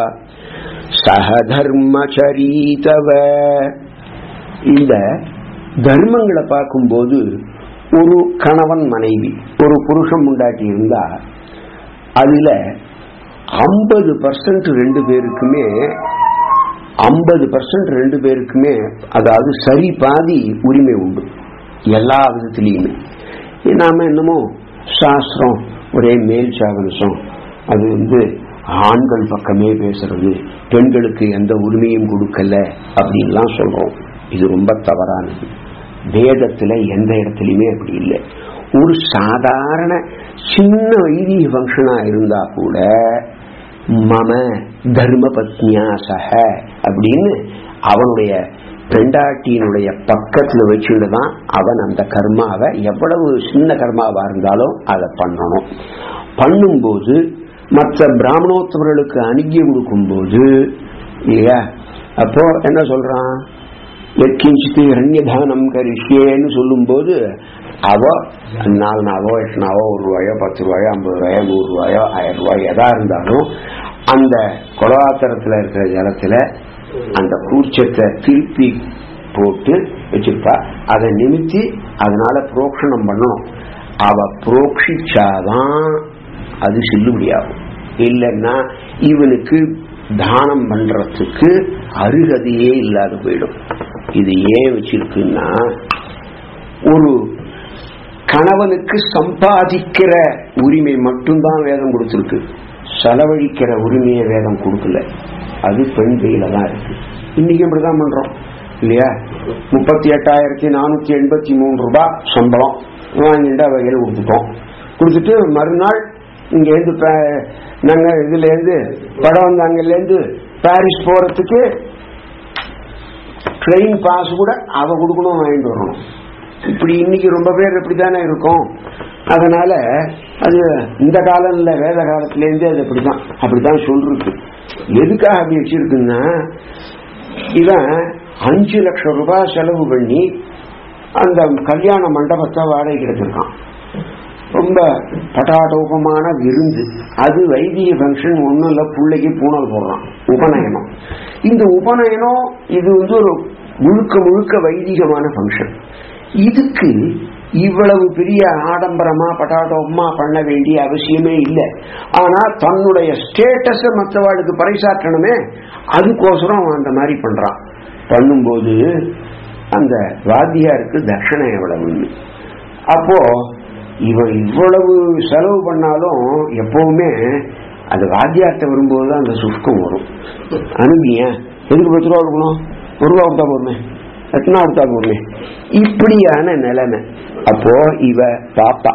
சகதர்மச்சரீதவ இந்த தர்மங்களை பார்க்கும்போது ஒரு கணவன் மனைவி ஒரு புருஷன் முண்டாட்டி இருந்தா அதுல ஐம்பது பர்சன்ட் ரெண்டு பேருக்குமே ஐம்பது பர்சன்ட் ரெண்டு பேருக்குமே அதாவது சரி பாதி உரிமை உண்டு எல்லா விதத்திலையுமே நாம என்னமோ சாஸ்திரம் ஒரே மேல் சாகனசம் அது வந்து ஆண்கள் பக்கமே பேசுறது பெண்களுக்கு எந்த உரிமையும் கொடுக்கல அப்படின்லாம் சொல்றோம் இது ரொம்ப தவறானது வேதத்துல எந்த இடத்துலயுமே அப்படி இல்லை ஒரு சாதாரண சின்ன வைதிக ஃபங்க்ஷனா இருந்தா கூட மம தர்ம பத்னியா சக அப்படின்னு அவனுடைய பெண்டாட்டியினுடைய பக்கத்துல வச்சுட்டு தான் அவன் அந்த கர்மாவை எவ்வளவு சின்ன கர்மாவா இருந்தாலும் அதை பண்ணணும் பண்ணும்போது மற்ற பிராமணோத்தவர்களுக்கு அணுகி கொடுக்கும்போது இல்லையா அப்போ என்ன சொல்றான் எட்கிஞ்சித்து இரண்யதானம் கரிஷியேன்னு சொல்லும்போது அவ நாலு நாளோ எட்டு நாளோ ஒரு ரூபாயோ பத்து ரூபாயோ ஐம்பது ரூபாயோ நூறு ரூபாயோ ஆயிரம் ரூபாய் எதா இருந்தாலும் அந்த குலவாத்திரத்துல இருக்கிற ஜலத்துல அந்த கூச்சத்தை திருப்பி போட்டு வச்சிருப்பா அதை நிமித்தி அதனால புரோக்ஷணம் பண்ணணும் அவ புரோக்ஷிச்சாதான் அது செல்லுபடியாகும் இல்லைன்னா இவனுக்கு தானம் பண்றதுக்கு அருகதையே இல்லாத போயிடும் இது ஏன் வச்சிருக்குன்னா ஒரு கணவனுக்கு சம்பாதிக்கிற உரிமை மட்டும்தான் வேதம் கொடுத்திருக்கு செலவழிக்கிற உரிமையை வேதம் கொடுக்கல அது பெண் கையில தான் இருக்கு இன்னைக்கு இப்படிதான் பண்றோம் இல்லையா முப்பத்தி எட்டாயிரத்தி நானூத்தி எண்பத்தி மூணு ரூபாய் சம்பளம் வாங்கிட்டு வகையில் கொடுத்துட்டோம் கொடுத்துட்டு மறுநாள் இங்க இருந்து நாங்க இதுல இருந்து படம் வந்தாங்கல இருந்து பாரிஸ் போறதுக்கு ட்ரெயின் பாஸ் கூட அவ கொடுக்கணும் வாங்கிட்டு வரணும் இப்படி இன்னைக்கு ரொம்ப பேர் இப்படித்தானே இருக்கும் அதனால அது இந்த காலம் இல்ல வேத காலத்திலேருந்தே அது அப்படிதான் அப்படித்தான் சொல்றது எதுக்காக அப்படி வச்சிருக்குன்னா இவன் அஞ்சு லட்சம் ரூபாய் செலவு பண்ணி அந்த கல்யாண மண்டபத்தை வாடகைக்கு எடுத்திருக்கான் ரொம்ப பட்டாடோபமான விருந்து அது வைத்திய ஃபங்க்ஷன் ஒன்றும் இல்லை பிள்ளைக்கு பூனல் போடுறான் உபநயனம் இந்த உபநயனம் இது வந்து ஒரு முழுக்க முழுக்க வைதிகமான ஃபங்க்ஷன் இதுக்கு இவ்வளவு பெரிய ஆடம்பரமா பட்டாடோபமா பண்ண வேண்டிய அவசியமே இல்லை ஆனா தன்னுடைய ஸ்டேட்டஸ மற்றவாளுக்கு பறைசாற்றணுமே அதுக்கோசரம் அவன் அந்த மாதிரி பண்றான் பண்ணும்போது அந்த வாத்தியாருக்கு தட்சணை எவ்வளவுன்னு அப்போ இவன் இவ்வளவு செலவு பண்ணாலும் எப்பவுமே அந்த வாத்தியார்த்த வரும்போது தான் அந்த சுஷ்கம் வரும் அனுப்பிய எதுக்கு பத்து ரூபா கொடுக்கணும் ஒரு ரூபா கொடுத்தா போருமே எத்தனை கொடுத்தா போருமே இப்படியான நிலைமை அப்போ இவ பாப்பா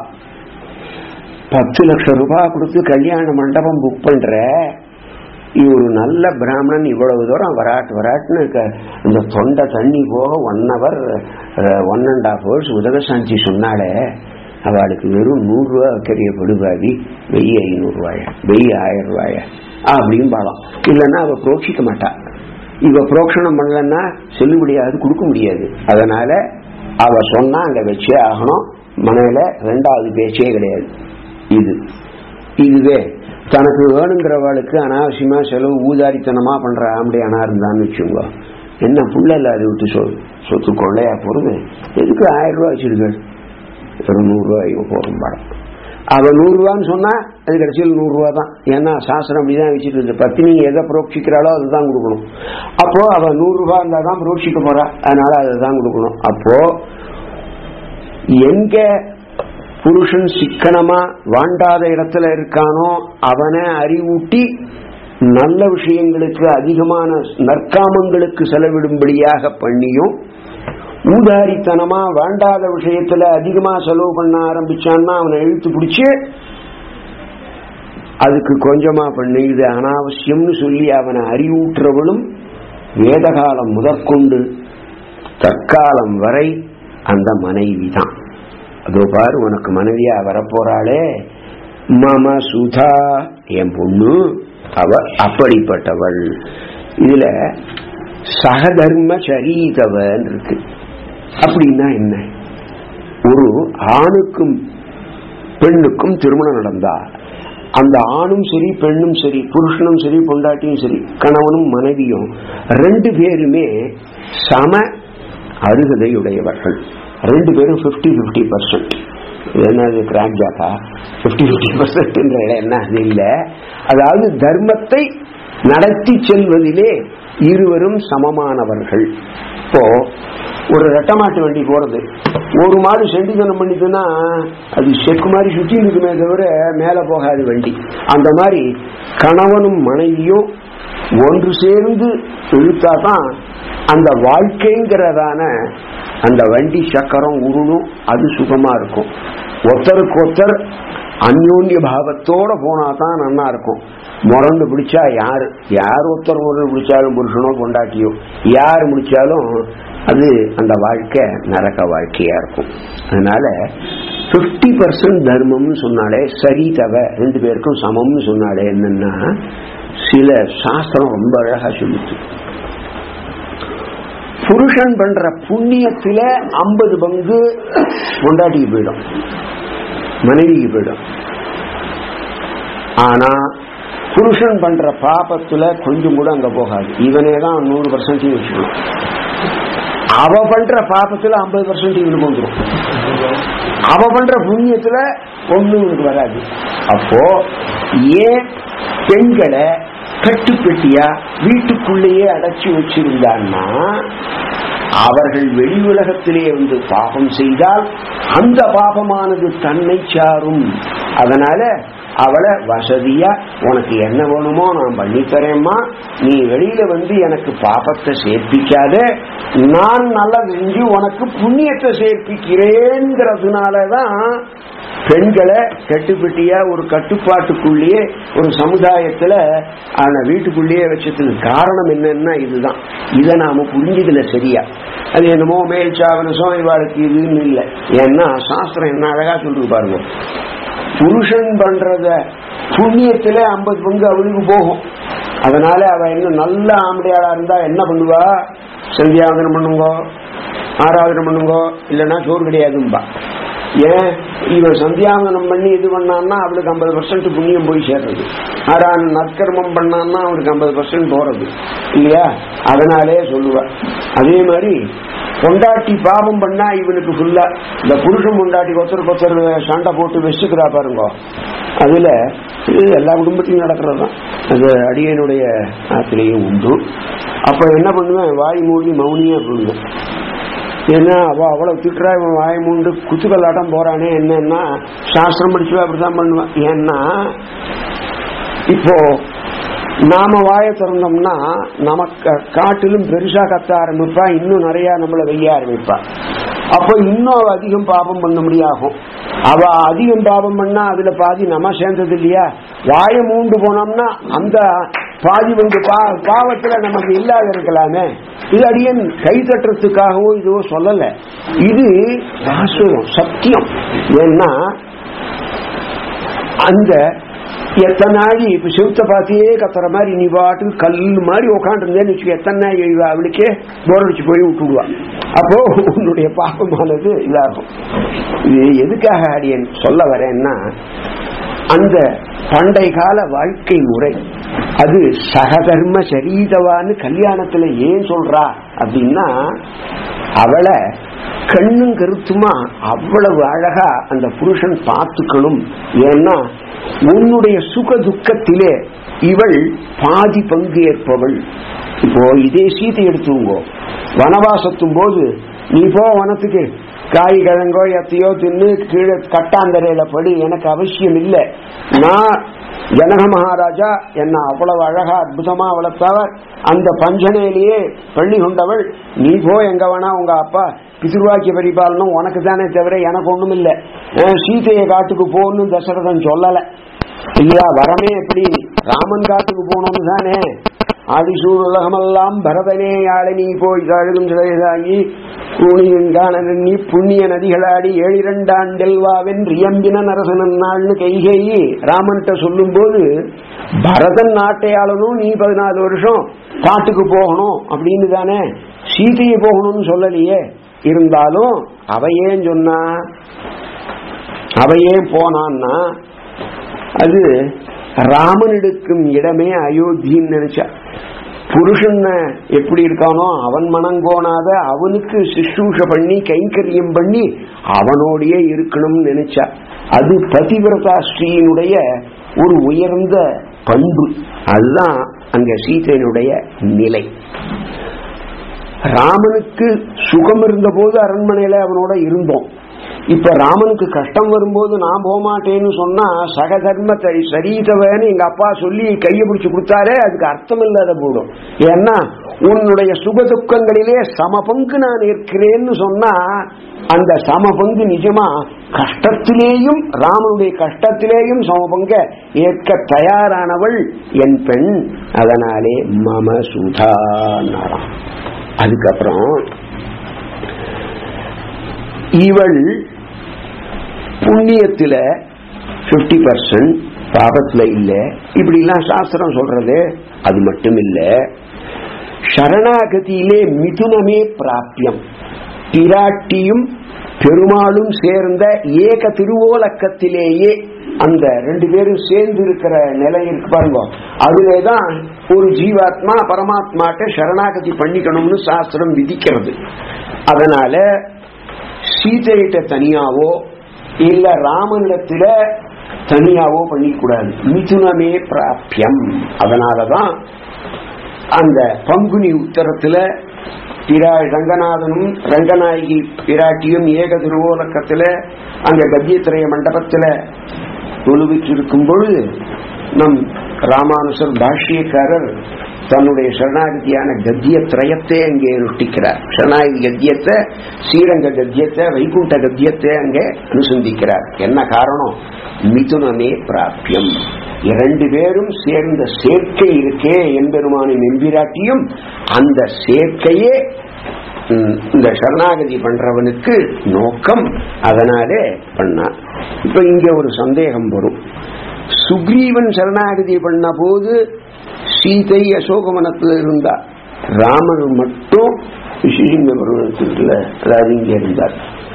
பத்து லட்சம் ரூபாய் கொடுத்து கல்யாண மண்டபம் புக் பண்ற ஒரு நல்ல பிராமணன் இவ்வளவு தூரம் வராட்டு வராட்டுன்னு இந்த தொண்டை தண்ணி போக one hour one and half hours உதகசாந்தி சொன்னாலே அவளுக்கு வெறும் நூறு ரூபா வைக்கிற படுபாவி வெய்ய ஐநூறு ரூபாய வெய்ய ஆயிரம் ரூபாய அப்படின்னு பாடம் இல்லைன்னா அவ புரோட்சிக்க மாட்டா இவ புரோக்ஷணம் பண்ணலன்னா செல்லுபடியாது கொடுக்க முடியாது அதனால அவ சொன்னா அங்க வச்சே ஆகணும் மனையில ரெண்டாவது பேச்சே கிடையாது இது இதுவே தனக்கு வேணுங்கிறவளுக்கு அனாவசியமா செலவு ஊதாரித்தனமா பண்ற ஆம்படியானா இருந்தான்னு வச்சுங்க என்ன புள்ள இல்லாத விட்டு சொல் சொத்து கொள்ளையா போறது எதுக்கு ஆயிரம் ரூபாய் வச்சிருக்க ஒரு நூறு ரூபாய் போகும் படம் அவ நூறு ரூபான்னு சொன்னா அது கடைசியில் நூறு ரூபா தான் ஏன்னா சாஸ்திரம் அப்படிதான் வச்சுட்டு இருக்கு பத்தினி எதை புரோட்சிக்கிறாளோ அதுதான் கொடுக்கணும் அப்போ அவ நூறு ரூபாய் இருந்தா தான் புரோட்சிக்க போறா அதனால அதை தான் கொடுக்கணும் அப்போ எங்க புருஷன் சிக்கனமா வாண்டாத இடத்துல இருக்கானோ அவனை அறிவூட்டி நல்ல விஷயங்களுக்கு அதிகமான நற்காமங்களுக்கு செலவிடும்படியாக பண்ணியும் ஊதாரித்தனமா வேண்டாத விஷயத்துல அதிகமா செலவு பண்ண ஆரம்பிச்சான்னா அவனை இழுத்து பிடிச்சு அதுக்கு கொஞ்சமா பண்ணி இது அனாவசியம்னு சொல்லி அவனை அறிவூட்டுறவளும் வேதகாலம் முதற்கொண்டு தற்காலம் வரை அந்த மனைவி தான் அதோ பாரு உனக்கு மனைவியா வரப்போறாளே மம சுதா என் பொண்ணு அவ அப்படிப்பட்டவள் இதுல சகதர்ம சரீதவன் இருக்கு அப்படின்னா என்ன ஒரு ஆணுக்கும் பெண்ணுக்கும் திருமணம் நடந்தா அந்த ஆணும் சரி பெண்ணும் சரி புருஷனும் சரி பொண்டாட்டியும் சரி கணவனும் மனைவியும் ரெண்டு பேருமே சம அருகதையுடையவர்கள் ரெண்டு பேரும் பிப்டி பிப்டி பர்சன்ட் என்னது கிராக் ஜாக்கா பிப்டி பிப்டி பர்சன்ட் என்ன அது இல்லை அதாவது தர்மத்தை நடத்தி செல்வதிலே இருவரும் சமமானவர்கள் இப்போ ஒரு ரெட்ட மாட்டு வண்டி போறது ஒரு மாடு செண்டிதனம் பண்ணிதுன்னா அது செக்கு மாதிரி சுத்தி இருக்குமே தவிர மேல போகாது வண்டி அந்த மாதிரி கணவனும் மனைவியும் ஒன்று சேர்ந்து இழுத்தாதான் அந்த வாழ்க்கைங்கிறதான அந்த வண்டி சக்கரம் உருளும் அது சுகமா இருக்கும் ஒருத்தருக்கு ஒருத்தர் அந்யோன்ய பாவத்தோட போனா தான் நல்லா இருக்கும் முரண்டு பிடிச்சா யாரு யார் ஒருத்தர் முரண்டு பிடிச்சாலும் புருஷனோ பொண்டாட்டியோ யார் முடிச்சாலும் அது அந்த வாழ்க்கை நரக வாழ்க்கையா இருக்கும் அதனால பிப்டி பர்சன்ட் தர்மம்னு சொன்னாலே சரி தவ ரெண்டு பேருக்கும் சமம்னு சொன்னாலே என்னன்னா சில சாஸ்திரம் ரொம்ப அழகா சொல்லிச்சு புருஷன் பண்ற புண்ணியத்துல ஐம்பது பங்கு பொண்டாட்டிக்கு போயிடும் மனைவிக்கு போயிடும் ஆனா புருஷன் பண்ற பாபத்துல கொஞ்சம் கூட அங்க போகாது இவனே தான் நூறு பர்சன்ட் வச்சுக்கணும் அவ பண்ற பாபத்துல ஐம்பது பர்சன்ட் இவனுக்கு வந்துடும் அவ பண்ற புண்ணியத்துல ஒண்ணு இவனுக்கு வராது அப்போ ஏன் பெண்களை கட்டுப்பெட்டியா வீட்டுக்குள்ளேயே அடைச்சி வச்சிருந்தான்னா அவர்கள் வெளி உலகத்திலே வந்து பாபம் செய்தால் அந்த பாபமானது தன்னை சாரும் அதனால அவளை வசதியா உனக்கு என்ன வேணுமோ நான் பண்ணித்தரேம்மா நீ வெளியில வந்து எனக்கு பாபத்தை சேர்ப்பிக்காத நான் நல்லா செஞ்சு உனக்கு புண்ணியத்தை சேர்ப்பிக்கிறேங்கிறதுனாலதான் பெண்களை கட்டுப்பட்டியா ஒரு கட்டுப்பாட்டுக்குள்ளேயே ஒரு சமுதாயத்துல ஆன வீட்டுக்குள்ளேயே வச்சதுக்கு காரணம் என்னன்னா இதுதான் இதை நாம புரிஞ்சதுல சரியா அது என்னமோ மேல் சாவனசம் இவாளுக்கு இதுன்னு இல்லை ஏன்னா சாஸ்திரம் என்ன அழகா சொல்றது பாருங்க புருஷன் பண்றத புண்ணியத்துல ஐம்பது பங்கு அவளுக்கு போகும் அதனால அவ இன்னும் நல்ல ஆம்படையாளா இருந்தா என்ன பண்ணுவா சந்தியாவதனம் பண்ணுங்கோ ஆராதனம் பண்ணுங்கோ இல்லைன்னா சோறு கிடையாதும்பா ஏன் இவன் சந்தியாவதனம் பண்ணி இது பண்ணான்னா அவளுக்கு ஐம்பது பர்சன்ட் புண்ணியம் போய் சேர்றது ஆறான் நற்கர்மம் பண்ணான்னா அவனுக்கு ஐம்பது பர்சன்ட் போறது இல்லையா அதனாலே சொல்லுவா அதே மாதிரி பொண்டாட்டி பாவம் பண்ணா இவனுக்கு ஃபுல்லா இந்த புருஷன் பொண்டாட்டி ஒருத்தருக்கு ஒருத்தர் சண்டை போட்டு வச்சுக்கிறா பாருங்க அதுல இது எல்லா குடும்பத்திலும் நடக்கிறது தான் அது அடியனுடைய ஆத்திரையும் உண்டு அப்ப என்ன பண்ணுவேன் வாய் மூடி மௌனியா போடுவேன் ஏன்னா அவ அவ்வளவு திட்டுறா இவன் வாய் மூண்டு குத்துக்கல்லாட்டம் போறானே என்னன்னா சாஸ்திரம் படிச்சுவா அப்படிதான் பண்ணுவான் ஏன்னா இப்போ நாம வாய திறந்தோம்னா நமக்கு காட்டிலும் பெருசா கத்த ஆரம்பிப்பா இன்னும் நிறைய நம்மள வெய்ய ஆரம்பிப்பா அப்போ இன்னும் அவ அதிகம் பாபம் பண்ண முடியாகும் அவ அதிகம் பாபம் பண்ணா அதுல பாதி நம்ம சேர்ந்தது இல்லையா வாய மூண்டு போனோம்னா அந்த பாதி வந்து பா- பாவத்துல நமக்கு இல்லாத இருக்கலாமே இது அடியன் கை தட்டுறதுக்காகவோ இதுவோ சொல்லல இது வாஸ்தவம் சத்தியம் ஏன்னா அந்த எத்தனை நாள் இப்ப செவுத்த பார்த்தியே கத்துற மாதிரி நீ பாட்டு கல்லு மாதிரி உட்காந்துருந்தேன்னு வச்சுக்க எத்தனை நாள் எழுவா அவளுக்கே போர் அடிச்சு போய் விட்டுடுவா அப்போ உன்னுடைய பாப்பமானது இதாகும் இது எதுக்காக அடியன் சொல்ல வரேன்னா அந்த பண்டை கால வாழ்க்கை முறை அது சகதர்ம சரீதவான்னு கல்யாணத்துல ஏன் சொல்றா அப்படின்னா அவளை கண்ணும் கருத்துமா அவ்வளவு அழகா அந்த புருஷன் பார்த்துக்கணும் ஏன்னா உன்னுடைய சுக துக்கத்திலே இவள் பாதி பங்கு ஏற்பவள் இப்போ இதே சீதை எடுத்துங்கோ வனவாசத்தும் போது நீ போ வனத்துக்கு காய் கிழங்கோ எத்தையோ தின்னு கீழே கட்டாந்தரையில படி எனக்கு அவசியம் இல்லை நான் ஜனக மகாராஜா என்ன அவ்வளவு அழகா அற்புதமா வளர்த்தவர் அந்த பஞ்சனையிலேயே பள்ளி கொண்டவள் நீ போ எங்க வேணா உங்க அப்பா பிதிர்வாக்கிய பரிபாலனம் உனக்கு தானே தவிர எனக்கு ஒண்ணும் இல்ல அஹ் சீதையை காட்டுக்கு போகணும்னு தசரதன் சொல்லல இல்லையா வரமே எப்படி ராமன் காட்டுக்கு போகணும்னு தானே ஆதிசூர் உலகமெல்லாம் பரதனே யாழை நீ போய் கழுகும் சிலையாகி கூணியங்கான நீ புண்ணிய நதிகளாடி ஏழிரண்டாண்டெல்வாவென் ரியம்பின நரசனன் நாள்னு கைகேயி ராமன்கிட்ட சொல்லும் போது பரதன் நாட்டை ஆளணும் நீ பதினாலு வருஷம் காட்டுக்கு போகணும் அப்படின்னு தானே சீதையை போகணும்னு சொல்லலையே இருந்தாலும் அவ ஏன் சொன்னா அவ ஏன் போனான்னா அது ராமன் எடுக்கும் இடமே அயோத்தின்னு நினைச்சா புருஷன் எப்படி இருக்கானோ அவன் மனங்கோணாத அவனுக்கு சிசூஷ பண்ணி கைங்கரியம் பண்ணி அவனோடையே இருக்கணும்னு நினைச்சா அது பதிவிரதா ஸ்ரீயினுடைய ஒரு உயர்ந்த பண்பு அதுதான் அங்க சீதையினுடைய நிலை ராமனுக்கு சுகம் இருந்த போது அரண்மனையில அவனோட இருந்தோம் இப்ப ராமனுக்கு கஷ்டம் வரும்போது நான் போகமாட்டேன்னு சொன்னா சகதர்மத்தை சரீதவன்னு எங்க அப்பா சொல்லி கையை பிடிச்சு கொடுத்தாரே அதுக்கு அர்த்தம் இல்லாத போடும் ஏன்னா உன்னுடைய சுக துக்கங்களிலே சம பங்கு நான் இருக்கிறேன்னு சொன்னா அந்த சம பங்கு நிஜமா கஷ்டத்திலேயும் ராமனுடைய கஷ்டத்திலேயும் சம பங்க ஏற்க தயாரானவள் என் பெண் அதனாலே மம சுதா அதுக்கப்புறம் இவள் புண்ணியத்துல பிப்டி பர்சன்ட் பாபத்துல இல்ல இப்படி எல்லாம் சாஸ்திரம் சொல்றது அது மட்டும் இல்ல சரணாகதியிலே மிதுனமே பிராபியம் பிராட்டியும் பெருமாளும் சேர்ந்த ஏக திருவோலக்கத்திலேயே அந்த ரெண்டு பேரும் சேர்ந்து இருக்கிற நிலை இருக்கு பாருங்க அதுலேதான் ஒரு ஜீவாத்மா பரமாத்மாட்ட சரணாகதி பண்ணிக்கணும்னு சாஸ்திரம் விதிக்கிறது அதனால சீதையிட்ட தனியாவோ இல்ல ராமனிடத்துல தனியாவோ பண்ணிக்கூடாது மிதுனமே பிராபியம் அதனாலதான் அந்த பங்குனி உத்தரத்துல பிரா ரங்கநாதனும் ரங்கநாயகி பிராட்டியும் ஏக திருவோலக்கத்துல அங்க கத்தியத்திரைய மண்டபத்துல தொழுவிச்சிருக்கும் பொழுது நம் ராமானுசர் பாஷ்யக்காரர் தன்னுடைய சரணாகதியான கத்திய திரயத்தை அங்கே அனுஷ்டிக்கிறார் சரணாகதி கத்தியத்தை ஸ்ரீரங்க கத்தியத்தை வைகுண்ட கத்தியத்தை அங்கே அனுசந்திக்கிறார் என்ன காரணம் மிதுனமே பிராபியம் இரண்டு பேரும் சேர்ந்த சேர்க்கை இருக்கே என்பெருமானின் எம்பிராட்டியும் அந்த சேர்க்கையே இந்த சரணாகதி பண்றவனுக்கு நோக்கம் அதனாலே பண்ணார் இப்ப இங்க ஒரு சந்தேகம் வரும் சுக்ரீவன் சரணாகதி பண்ண போது சீதை அசோகவனத்தில் இருந்தா ராமன் மட்டும் ரிஷிசிங்க பருவத்தில் அதாவது இங்க இருந்தார்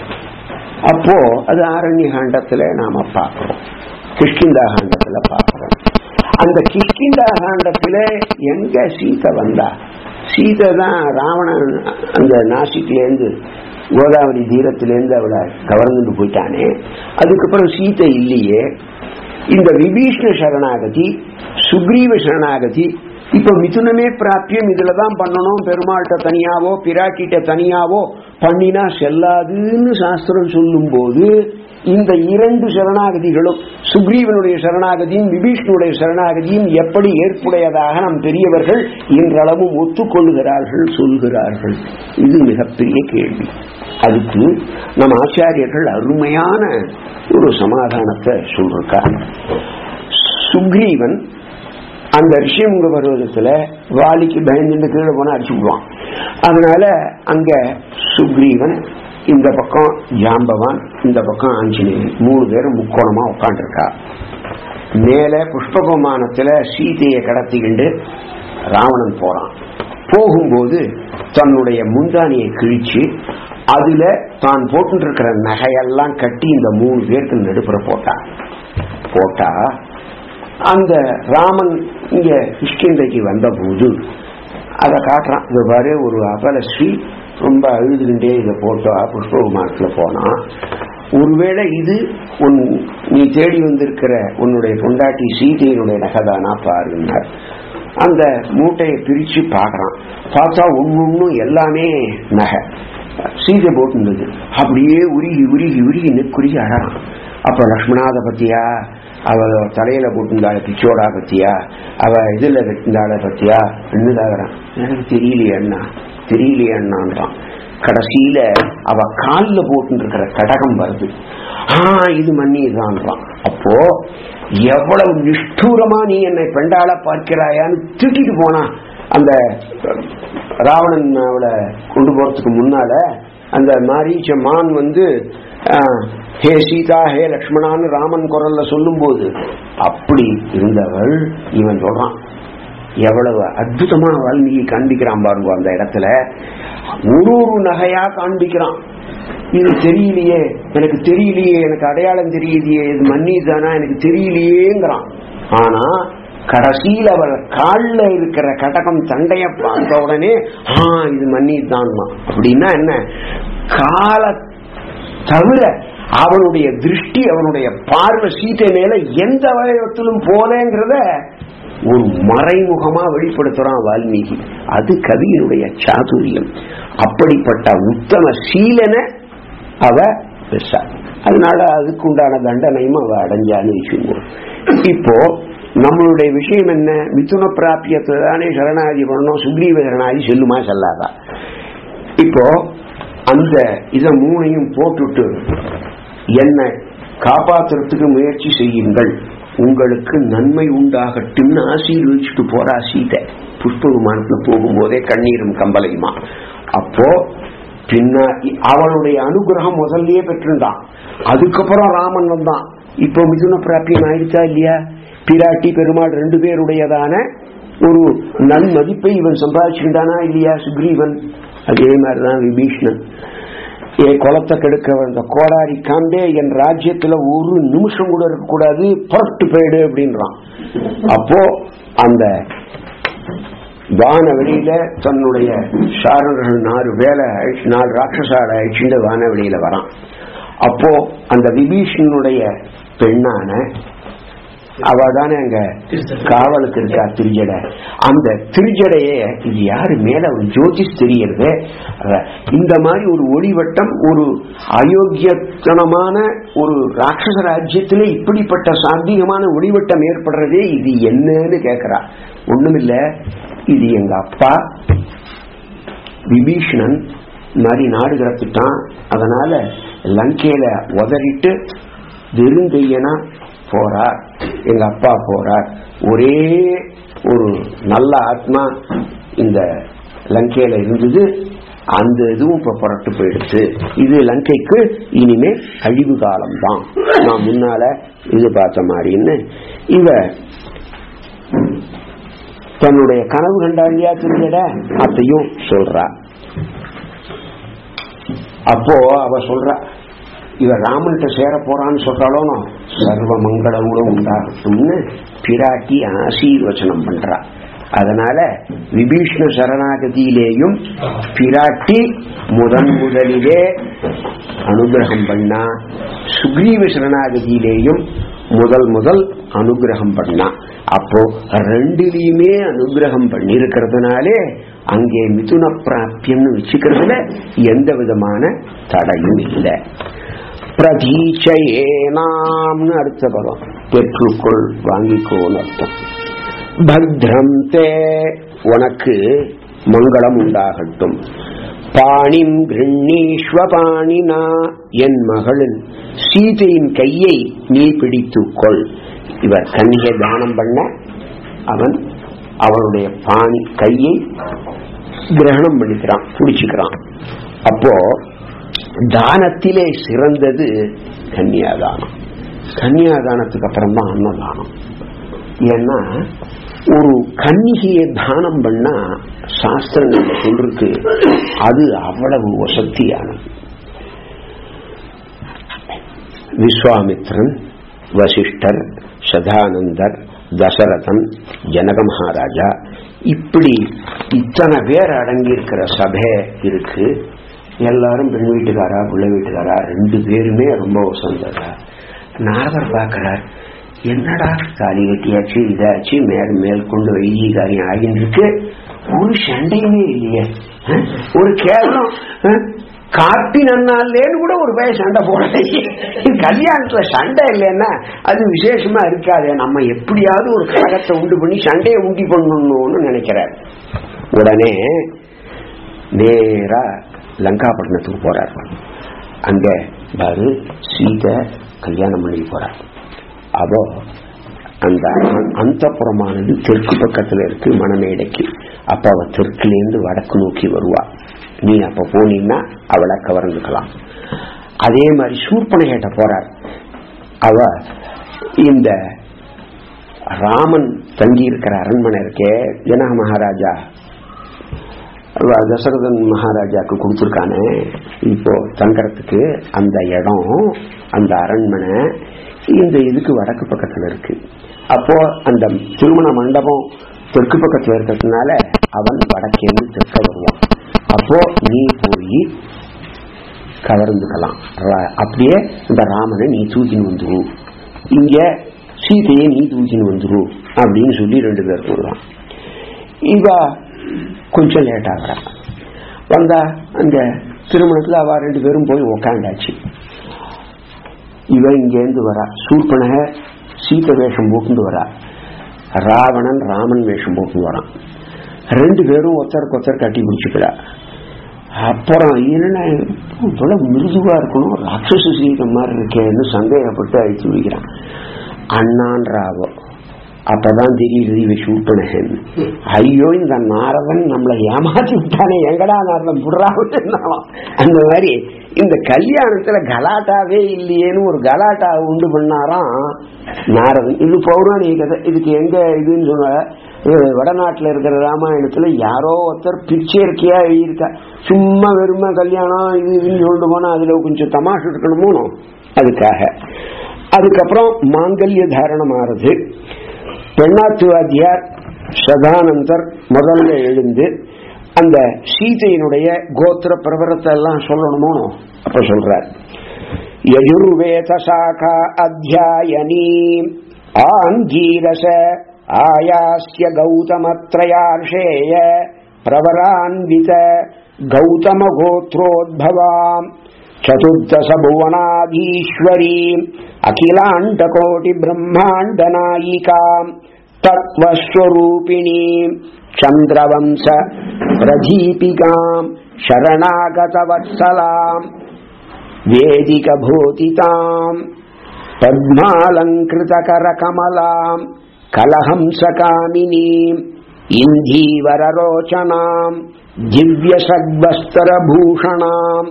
அப்போ அது ஆரண்ய காண்டத்துல நாம பார்க்கிறோம் கிஷ்கிந்தா காண்டத்துல பார்க்கிறோம் அந்த கிஷ்கிந்தா காண்டத்துல எங்க சீதை வந்தா சீதை தான் ராவணன் அந்த நாசிக்லேருந்து கோதாவரி தீரத்திலேருந்து அவளை கவர்ந்துட்டு போயிட்டானே அதுக்கப்புறம் சீதை இல்லையே இந்த விபீஷ்ண சரணாகதி சுக்ரீவ சரணாகதி இப்ப மிதுனமே பிராப்தியம் இதுலதான் பண்ணணும் பெருமாள்கிட்ட தனியாவோ பிராட்டிட்ட தனியாவோ பண்ணினா செல்லாதுன்னு சாஸ்திரம் சொல்லும் போது இந்த இரண்டு சரணாகதிகளும் சுக்ரீவனுடைய சரணாகதியும் விபீஷ்ணுடைய சரணாகதியும் எப்படி ஏற்புடையதாக நம் பெரியவர்கள் இன்றளவும் ஒத்துக்கொள்கிறார்கள் சொல்கிறார்கள் இது மிகப்பெரிய கேள்வி அதுக்கு நம் ஆச்சாரியர்கள் அருமையான ஒரு சமாதானத்தை சொல்றாங்க சுக்ரீவன் அந்த ரிஷிமுக பருவத்துல வாலிக்கு பயந்துட்டு கீழே போனா அடிச்சு விடுவான் அதனால அங்க சுக்ரீவன் இந்த பக்கம் ஜாம்பவான் இந்த பக்கம் ஆஞ்சநேயன் மூணு பேரும் முக்கோணமா உட்காந்துருக்கா மேல புஷ்பகுமானத்துல சீதையை கடத்திக்கிண்டு ராவணன் போறான் போகும்போது தன்னுடைய முந்தானியை கிழிச்சு அதுல தான் போட்டு இருக்கிற நகையெல்லாம் கட்டி இந்த மூணு பேருக்கு நடுப்புற போட்டா போட்டா அந்த ராமன் இங்க கிஷ்கிந்தைக்கு வந்த போது அதை காட்டுறான் இது பாரு ஒரு அபலஸ்ரீ ரொம்ப அழுதுகிட்டே இதை போட்டா புஷ்ப விமானத்துல போனா ஒருவேளை இது உன் நீ தேடி வந்திருக்கிற உன்னுடைய பொண்டாட்டி சீதையினுடைய நகைதானா பாருன்னார் அந்த மூட்டையை பிரிச்சு பாக்குறான் பார்த்தா ஒன்னொன்னும் எல்லாமே நகை சீதை போட்டுருந்தது அப்படியே உருகி உருகி உருகி நெக்குருகி அழறான் அப்ப லக்ஷ்மணாத பத்தியா அவ தலையில போட்டிருந்தாள பிச்சோடா பத்தியா அவ இதுல கட்டிருந்தாள பத்தியா என்னதாகிறான் எனக்கு தெரியலையே அண்ணா தெரியலையே அண்ணான்றான் கடைசியில அவ காலில் போட்டு இருக்கிற கடகம் வருது ஆஹ் இது மன்னிதான்றான் அப்போ எவ்வளவு நிஷ்டூரமா நீ என்னை பெண்டாள பார்க்கிறாயான்னு திட்டிட்டு போனா அந்த ராவணன் அவளை கொண்டு போறதுக்கு முன்னால அந்த மாரீச்ச மான் வந்து ஹே சீதா ஹே லக்ஷ்மணான்னு ராமன் குரல்ல சொல்லும் போது அப்படி இருந்தவள் இவன் சொல்றான் எவ்வளவு அற்புதமா வால்மீகி காண்பிக்கிறான் பாருங்க அந்த இடத்துல ஒரு ஒரு நகையா காண்பிக்கிறான் இது தெரியலையே எனக்கு தெரியலையே எனக்கு அடையாளம் தெரியலையே இது மன்னி தானா எனக்கு தெரியலையேங்கிறான் ஆனா கடைசியில் அவள் காலில் இருக்கிற கடகம் தண்டைய பார்த்த உடனே ஆ இது மன்னி தான் அப்படின்னா என்ன கால தவிர அவனுடைய திருஷ்டி அவனுடைய பார்வை சீத்தை மேல எந்த வயத்திலும் போலேங்கிறத ஒரு மறைமுகமா வெளிப்படுத்துறான் வால்மீகி அது கவியினுடைய சாதுரியம் அப்படிப்பட்ட உத்தம சீலனை அவ பெருசா அதனால அதுக்கு உண்டான தண்டனையும் அவ அடைஞ்சான்னு வச்சுக்கோம் இப்போ நம்மளுடைய விஷயம் என்ன மிதுன பிராபியத்தை தானே சரணாதி பண்ணணும் சுக்ரீவ சரணாதி செல்லுமா செல்லாதா இப்போ அந்த இத மூணையும் போட்டுட்டு என்னை காப்பாத்துறதுக்கு முயற்சி செய்யுங்கள் உங்களுக்கு நன்மை உண்டாகட்டும்னு ஆசீர்வதிச்சுட்டு போறா சீதை புஷ்ப விமானத்துல போகும்போதே கண்ணீரும் கம்பலையுமா அப்போ பின்னா அவளுடைய அனுகிரகம் முதல்லயே பெற்றிருந்தான் அதுக்கப்புறம் ராமன் வந்தான் இப்போ மிதுன பிராபியம் ஆயிடுச்சா இல்லையா பிராட்டி பெருமாள் ரெண்டு பேருடையதான ஒரு நன்மதிப்பை இவன் சம்பாதிச்சுட்டானா இல்லையா சுக்ரீவன் அதே மாதிரிதான் விபீஷ்ணன் என் குளத்தை கெடுக்க வந்த கோடாரி காந்தே என் ராஜ்யத்துல ஒரு நிமிஷம் கூட இருக்கக்கூடாது புறட்டு போயிடு அப்படின்றான் அப்போ அந்த வான வெளியில தன்னுடைய சாரணர்கள் நாலு வேலை அழிச்சு நாலு ராட்சசாட அழிச்சுட்டு வான வெளியில வரான் அப்போ அந்த விபீஷனுடைய பெண்ணான அவ தானே அங்க காவலுக்கு இருக்கா திருஜடை அந்த திருஜடைய இது யாரு மேல ஒரு ஜோதிஷ் தெரியறது இந்த மாதிரி ஒரு ஒளிவட்டம் ஒரு அயோக்கியத்தனமான ஒரு ராட்சச ராஜ்யத்திலே இப்படிப்பட்ட சாத்தியமான ஒளிவட்டம் ஏற்படுறதே இது என்னன்னு கேக்குறா ஒண்ணுமில்ல இது எங்க அப்பா விபீஷணன் மாதிரி நாடு கடத்திட்டான் அதனால லங்கையில உதறிட்டு வெறுங்கையனா போறார் எங்க அப்பா போறார் ஒரே ஒரு நல்ல ஆத்மா இந்த லங்கையில இருந்தது அந்த இதுவும் இப்ப புரட்டு போயிடுச்சு இது லங்கைக்கு இனிமே அழிவு காலம் தான் நான் முன்னால இது பார்த்த மாதிரின்னு இவ தன்னுடைய கனவு கண்டா இல்லையா தெரிஞ்சட அத்தையும் சொல்றா அப்போ அவ சொல்றா இவ ராமன்கிட்ட சேர போறான்னு சொல்றாலும் சர்வ மங்களங்களும் உண்டாகட்டும்னு பிராட்டி ஆசீர்வச்சனம் பண்றா அதனால விபீஷ்ண சரணாகதியிலேயும் பிராட்டி முதன் முதலிலே அனுகிரகம் பண்ணா சுக்ரீவ சரணாகதியிலேயும் முதல் முதல் அனுகிரகம் பண்ணா அப்போ ரெண்டுலயுமே அனுகிரகம் பண்ணிருக்கிறதுனாலே அங்கே மிதுன பிராப்தியம்னு வச்சுக்கிறதுல எந்த விதமான தடையும் இல்லை பிரதீச்சையேனாம்னு அடுத்த பதம் பெற்றுக்கொள் வாங்கிக்கோன்னு அர்த்தம் பத்ரம் தே உனக்கு மங்களம் உண்டாகட்டும் பாணிம் கிருண்ணீஸ்வ பாணினா என் மகளின் சீதையின் கையை நீ பிடித்துக்கொள் இவர் கன்னிகை தானம் பண்ண அவன் அவனுடைய பாணி கையை கிரகணம் பண்ணிக்கிறான் பிடிச்சுக்கிறான் அப்போ தானத்திலே சிறந்தது கன்னியாதானம் கன்னியாதானத்துக்கு அப்புறம் தான் அன்னதானம் ஏன்னா ஒரு கன்னிகையை தானம் பண்ணா சாஸ்திரங்கள் சொல்றதுக்கு அது அவ்வளவு வசத்தியானது விஸ்வாமித்ரன் வசிஷ்டர் சதானந்தர் தசரதன் ஜனக மகாராஜா இப்படி இத்தனை பேர் அடங்கி இருக்கிற சபை இருக்கு எல்லாரும் பெண் வீட்டுக்காரா பிள்ளை வீட்டுக்காரா ரெண்டு பேருமே ரொம்ப வசந்தரா நாரதர் பார்க்கிறார் என்னடா தாலி கட்டியாச்சு இதாச்சு மேல் மேல் கொண்டு வைகி காரியம் ஆகின்னு இருக்கு ஒரு சண்டையுமே இல்லையே அஹ்? ஒரு கேவலம் அஹ்? காப்பி நன்னாலேன்னு கூட ஒரு பய சண்டை போடலையே கல்யாணத்துல சண்டை இல்லைன்னா அது விசேஷமா இருக்காது நம்ம எப்படியாவது ஒரு கழகத்தை உண்டு பண்ணி சண்டையை உண்டி பண்ணணும்னு நினைக்கிறார் உடனே நேரா லங்காபட்டினத்துக்கு போறார் அங்க பாரு சீதை கல்யாணம் பண்ணி போறார் அவ அந்த அந்த புறமானது தெற்கு பக்கத்துல இருக்கு மணமேடைக்கு அப்ப அவ தெற்குலேருந்து வடக்கு நோக்கி வருவா நீ அப்ப போனீங்கன்னா அவளை கவர்ந்துக்கலாம் அதே மாதிரி சூர்பனகேட்ட போறார் அவ இந்த ராமன் தங்கி இருக்கிற அரண்மனை இருக்கே ஜனக மகாராஜா அவ தசரதன் மகாராஜாக்கு கொடுத்துருக்கானே இப்போ தங்கறதுக்கு அந்த இடம் அந்த அரண்மனை இந்த இதுக்கு வடக்கு பக்கத்துல இருக்கு அப்போ அந்த திருமண மண்டபம் தெற்கு பக்கத்துல இருக்கிறதுனால அவன் வடக்கேந்து தெற்க வருவான் அப்போ நீ போய் கவர்ந்துக்கலாம் ரா- அப்படியே இந்த ராமனை நீ தூக்கின்னு வந்துரு இங்க சீதையை நீ தூக்கின்னு வந்துரு அப்படின்னு சொல்லி ரெண்டு பேர் சொல்றான் இவ கொஞ்சம் லேட் ஆகிறா வந்தா அந்த திருமணத்துல அவ ரெண்டு பேரும் போய் உக்காண்டாச்சு இவன் இங்கேருந்து வரா சூர்பனக சீத வேஷம் போட்டுண்டு வரா ராவணன் ராமன் வேஷம் போட்டு வரான் ரெண்டு பேரும் ஒருத்தருக்கு ஒருத்தர் கட்டி பிடிச்சிக்கிறா அப்புறம் என்ன இவ்வளவு மிருதுவா இருக்கணும் ராட்சச சீதம் மாதிரி இருக்கேன்னு சந்தேகப்பட்டு அழித்து விடுகிறான் அண்ணான் ராவோ அப்பதான் தெரியுது இவ சூப்பனகன் ஐயோ இந்த நாரதன் நம்மளை ஏமாத்தி விட்டானே எங்கடா நாரதன் புடுறாவும் அந்த மாதிரி இந்த கல்யாணத்துல கலாட்டாவே இல்லையேன்னு ஒரு கலாட்டா உண்டு பண்ணாராம் நாரதன் இது பௌராணிக கதை இதுக்கு எங்க இதுன்னு சொன்ன இது வடநாட்டுல இருக்கிற ராமாயணத்துல யாரோ ஒருத்தர் பிச்சேர்க்கையா எழுதியிருக்கா சும்மா வெறுமை கல்யாணம் இது இதுன்னு சொல்லிட்டு போனா அதுல கொஞ்சம் தமாஷ் இருக்கணுமோ அதுக்காக அதுக்கப்புறம் மாங்கல்ய தாரணம் ஆறுது பெண்ணாத்துவாத்தியார் சதானந்தர் முதல்ல எழுந்து அந்த சீதையினுடைய கோத்திர பிரபரத்தை எல்லாம் சொல்லணுமோ அப்ப சொல்றார் யஜுர்வேத சாகா அத்தியாயனி ஆங்கீரச ஆயாஸ்ய கௌதமத்ரயார்ஷேய பிரவரான்வித கௌதம கோத்ரோத்பவாம் चतुर्दश भुवनाधीश्वरीम् अखिलाण्डकोटि ब्रह्माण्डनायिकाम् तत्त्वस्वरूपिणीम् चन्द्रवंश प्रदीपिकाम् शरणागतवत्सलाम् वेदिकभूतिताम् पद्मालङ्कृतकरकमलाम् कलहंसकामिनीम् इन्धीवररोचनाम् दिव्यषड्वस्तरभूषणाम्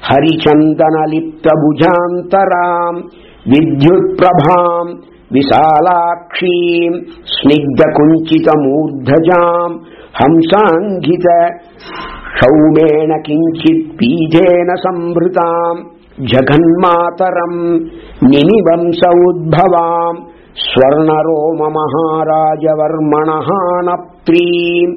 हरिचन्दनलिप्तभुजान्तराम् विद्युत्प्रभाम् विशालाक्षीम् स्निग्धकुञ्चितमूर्धजाम् हंसाङ्गित सौमेण किञ्चित् पीठेन संवृताम् जगन्मातरम् निनिवंस उद्भवाम् स्वर्णरोममहाराजवर्मणः नप्त्रीम्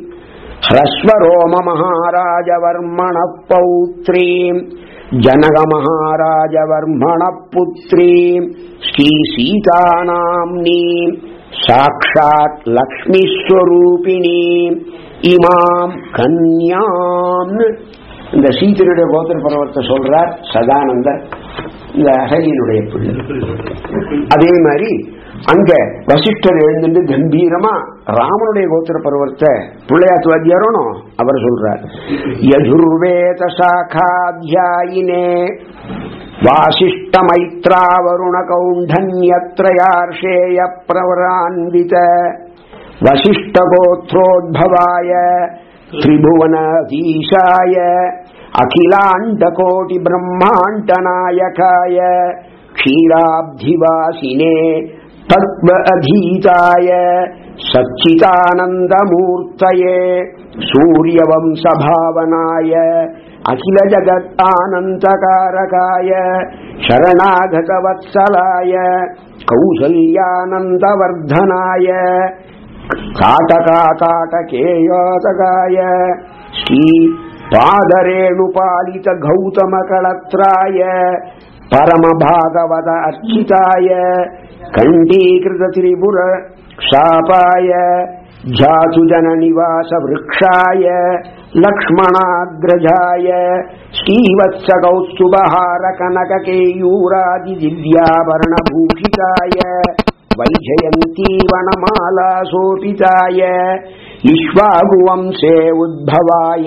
ह्रस्वरोममहाराजवर्मणः पौत्रीम् जनकमहाराजवर्मणः पुत्रीम् श्रीसीतानाम्नीम् साक्षात् लक्ष्मीस्वरूपिणीम् இமாம் கன்யாம் இந்த சீத்தனுடைய கோத்திர பருவத்தை சொல்றார் சதானந்தர் இந்த அகலியினுடைய பிள்ளை அதே மாதிரி அங்க வசிஷ்டர் எழுந்துட்டு கம்பீரமா ராமனுடைய கோத்திர பருவத்தை பிள்ளையாத்து வாத்தியாரோனோ அவர் சொல்றார் யஜுர்வேத சாகாத்தியாயினே வாசிஷ்ட மைத்ராவருண கௌண்டன்யத்ரயார்ஷேய பிரவரான்வித वसिष्ठगोत्रोद्भवाय त्रिभुवनाधीशाय अखिलाण्डकोटिब्रह्माण्डनायकाय क्षीराब्धिवासिने तत्त्व अधीताय सच्चिदानन्दमूर्तये सूर्यवंशभावनाय अखिल जगत् आनन्दकारकाय शरणागतवत्सलाय कौसल्यानन्दवर्धनाय काटकाकाटकेयोतकाय श्री पादरेणुपालित गौतमकळत्राय परमभागवत अर्चिताय कण्डीकृत त्रिपुर शापाय जातुजननिवास वृक्षाय लक्ष्मणाग्रजाय श्रीवत्स कौस्तुभहार कनककेयूरादि दिव्याभरणभूषिताय वैजयन्ती वनमाला सोपिताय विश्वागुवंशे उद्भवाय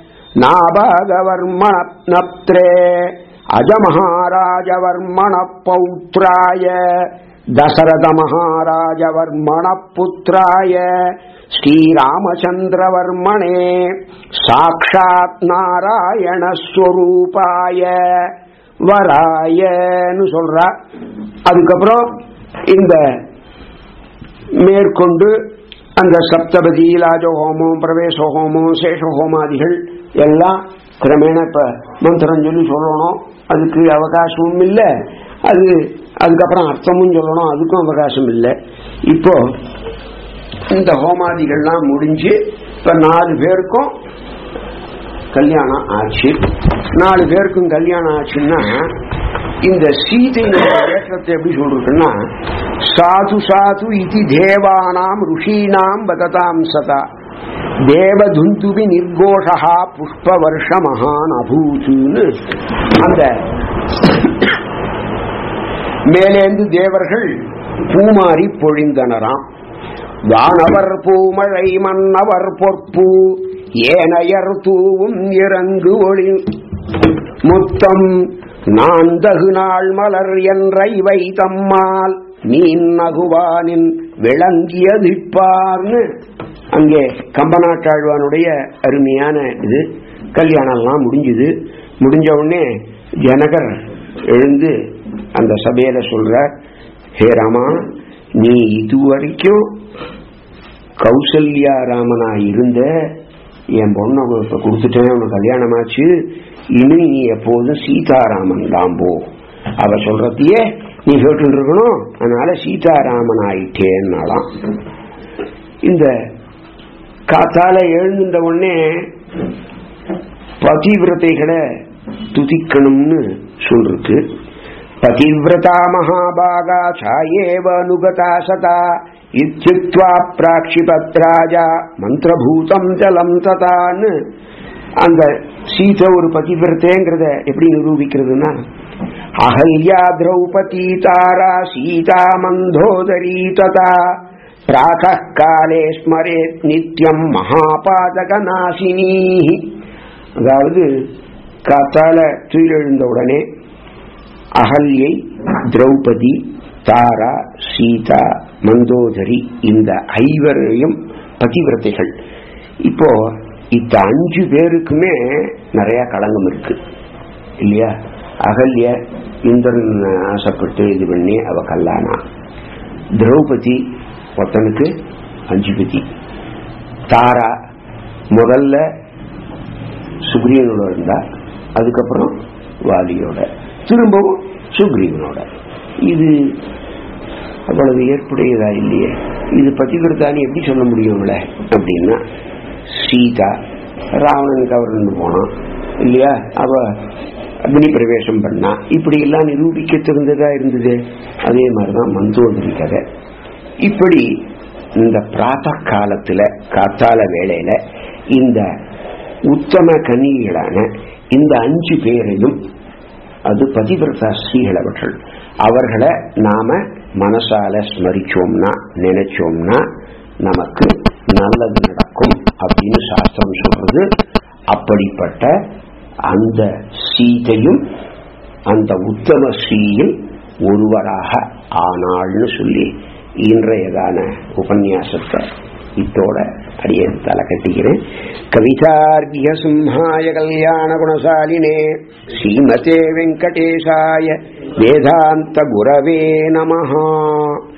नाभागवर्मणप्नप्त्रे अजमहाराजवर्मणः पौत्राय दशरथमहाराजवर्मणः पुत्राय श्रीरामचन्द्रवर्मणे साक्षात् நாராயணஸ்வரூபாய வராயன்னு சொல்றா அதுக்கப்புறம் இந்த மேற்கொண்டு அந்த சப்தபதி லாஜ ஹோமம் பிரவேச ஹோமம் சேஷ ஹோமாதிகள் எல்லாம் கிரமேண இப்ப மந்திரம் சொல்லி சொல்லணும் அதுக்கு அவகாசமும் இல்லை அது அதுக்கப்புறம் அர்த்தமும் சொல்லணும் அதுக்கும் அவகாசம் இல்லை இப்போ இந்த ஹோமாதிகள்லாம் முடிஞ்சு இப்ப நாலு பேருக்கும் கல்யாணம் ஆச்சு நாலு பேருக்கும் கல்யாணம் ஆச்சுன்னா இந்த சீதையினுடைய ஏற்றத்தை எப்படி சொல்றதுன்னா சாது சாது இது தேவானாம் ருஷீனாம் வததாம் சதா தேவதுந்துபி நிர்கோஷா புஷ்பவர்ஷ மகான் அபூத்துன்னு அந்த மேலேந்து தேவர்கள் பூமாரி பொழிந்தனராம் வானவர் பூமழை மன்னவர் பொற்பு ஏனையர் தூவும் இறங்கு ஒளி முத்தம் நான்தகு நாள் மலர் என்ற இவை தம்மால் மீன் நகுவானின் விளங்கியதிப்பார்னு அங்கே கம்பநாட்டாழ்வானுடைய அருமையான இது கல்யாணம்லாம் முடிஞ்சுது முடிஞ்ச உடனே ஜனகர் எழுந்து அந்த சபையில சொல்ற ஹே ராமா நீ இதுவரைக்கும் கௌசல்யா ராமனா இருந்த என் பொண்ணை இப்ப கொடுத்துட்டேன் உனக்கு கல்யாணம் ஆச்சு இனி நீ எப்போதும் சீதாராமன் தான் போ அவ சொல்றதையே நீ கேட்டு இருக்கணும் அதனால சீதாராமன் ஆயிட்டேன்னாலாம் இந்த காத்தால எழுந்துட்ட உடனே பதிவிரதைகளை துதிக்கணும்னு சொல்றது பதிவிரதா மகாபாகா சாயேவ அனுகதா சதா இத்யுக்த்வா பிராட்சிபத்ராஜா மந்திரபூதம் ஜலம் ததான்னு அந்த சீதை ஒரு பதிவிரதேங்கிறத எப்படி நிரூபிக்கிறதுனா அகல்யா திரௌபதி தாரா சீதா மந்தோதரி ததா பிராக காலே ஸ்மரேத் நித்யம் மகாபாதக நாசினி அதாவது காத்தால துயிலெழுந்த உடனே அகல்யை திரௌபதி தாரா சீதா மந்தோதரி இந்த ஐவரையும் பதிவிரதைகள் இப்போ இந்த அஞ்சு பேருக்குமே நிறைய களங்கம் இருக்கு இல்லையா அகல்ய இந்திரன் ஆசைப்பட்டு இது பண்ணி அவ கல்லானா திரௌபதி ஒருத்தனுக்கு அஞ்சு பதி தாரா முதல்ல சுக்ரீவனோட இருந்தா அதுக்கப்புறம் வாலியோட திரும்பவும் சுக்ரீவனோட இது அவ்வளவு ஏற்புடையதா இல்லையே இது பதிவிரதான்னு எப்படி சொல்ல முடியும்ல அப்படின்னா சீதா ராவணனுக்கு அவர் இருந்து போனான் இல்லையா அவ அக்னி பிரவேசம் பண்ணா இப்படி எல்லாம் நிரூபிக்க தெரிந்ததா இருந்தது அதே மாதிரிதான் மந்தோதரி கதை இப்படி இந்த பிராத்த காலத்துல காத்தால வேளையில இந்த உத்தம கன்னிகளான இந்த அஞ்சு பேரையும் அது பதிவிரதா ஸ்ரீகள் அவர்கள் அவர்களை நாம மனசால ஸ்மரிச்சோம்னா நினைச்சோம்னா நமக்கு நல்லது நடக்கும் அப்படின்னு சாஸ்திரம் சொல்றது அப்படிப்பட்ட அந்த சீதையும் அந்த உத்தம ஸ்ரீயில் ஒருவராக ஆனாள்னு சொல்லி இன்றையதான உபன்யாசத்தை இத்தோட அடியே தலை கட்டிக்கிறேன் கவிதார்கிய சிம்ஹாய கல்யாண குணசாலினே ஸ்ரீமதே வெங்கடேசாய வேதாந்த குரவே நமஹா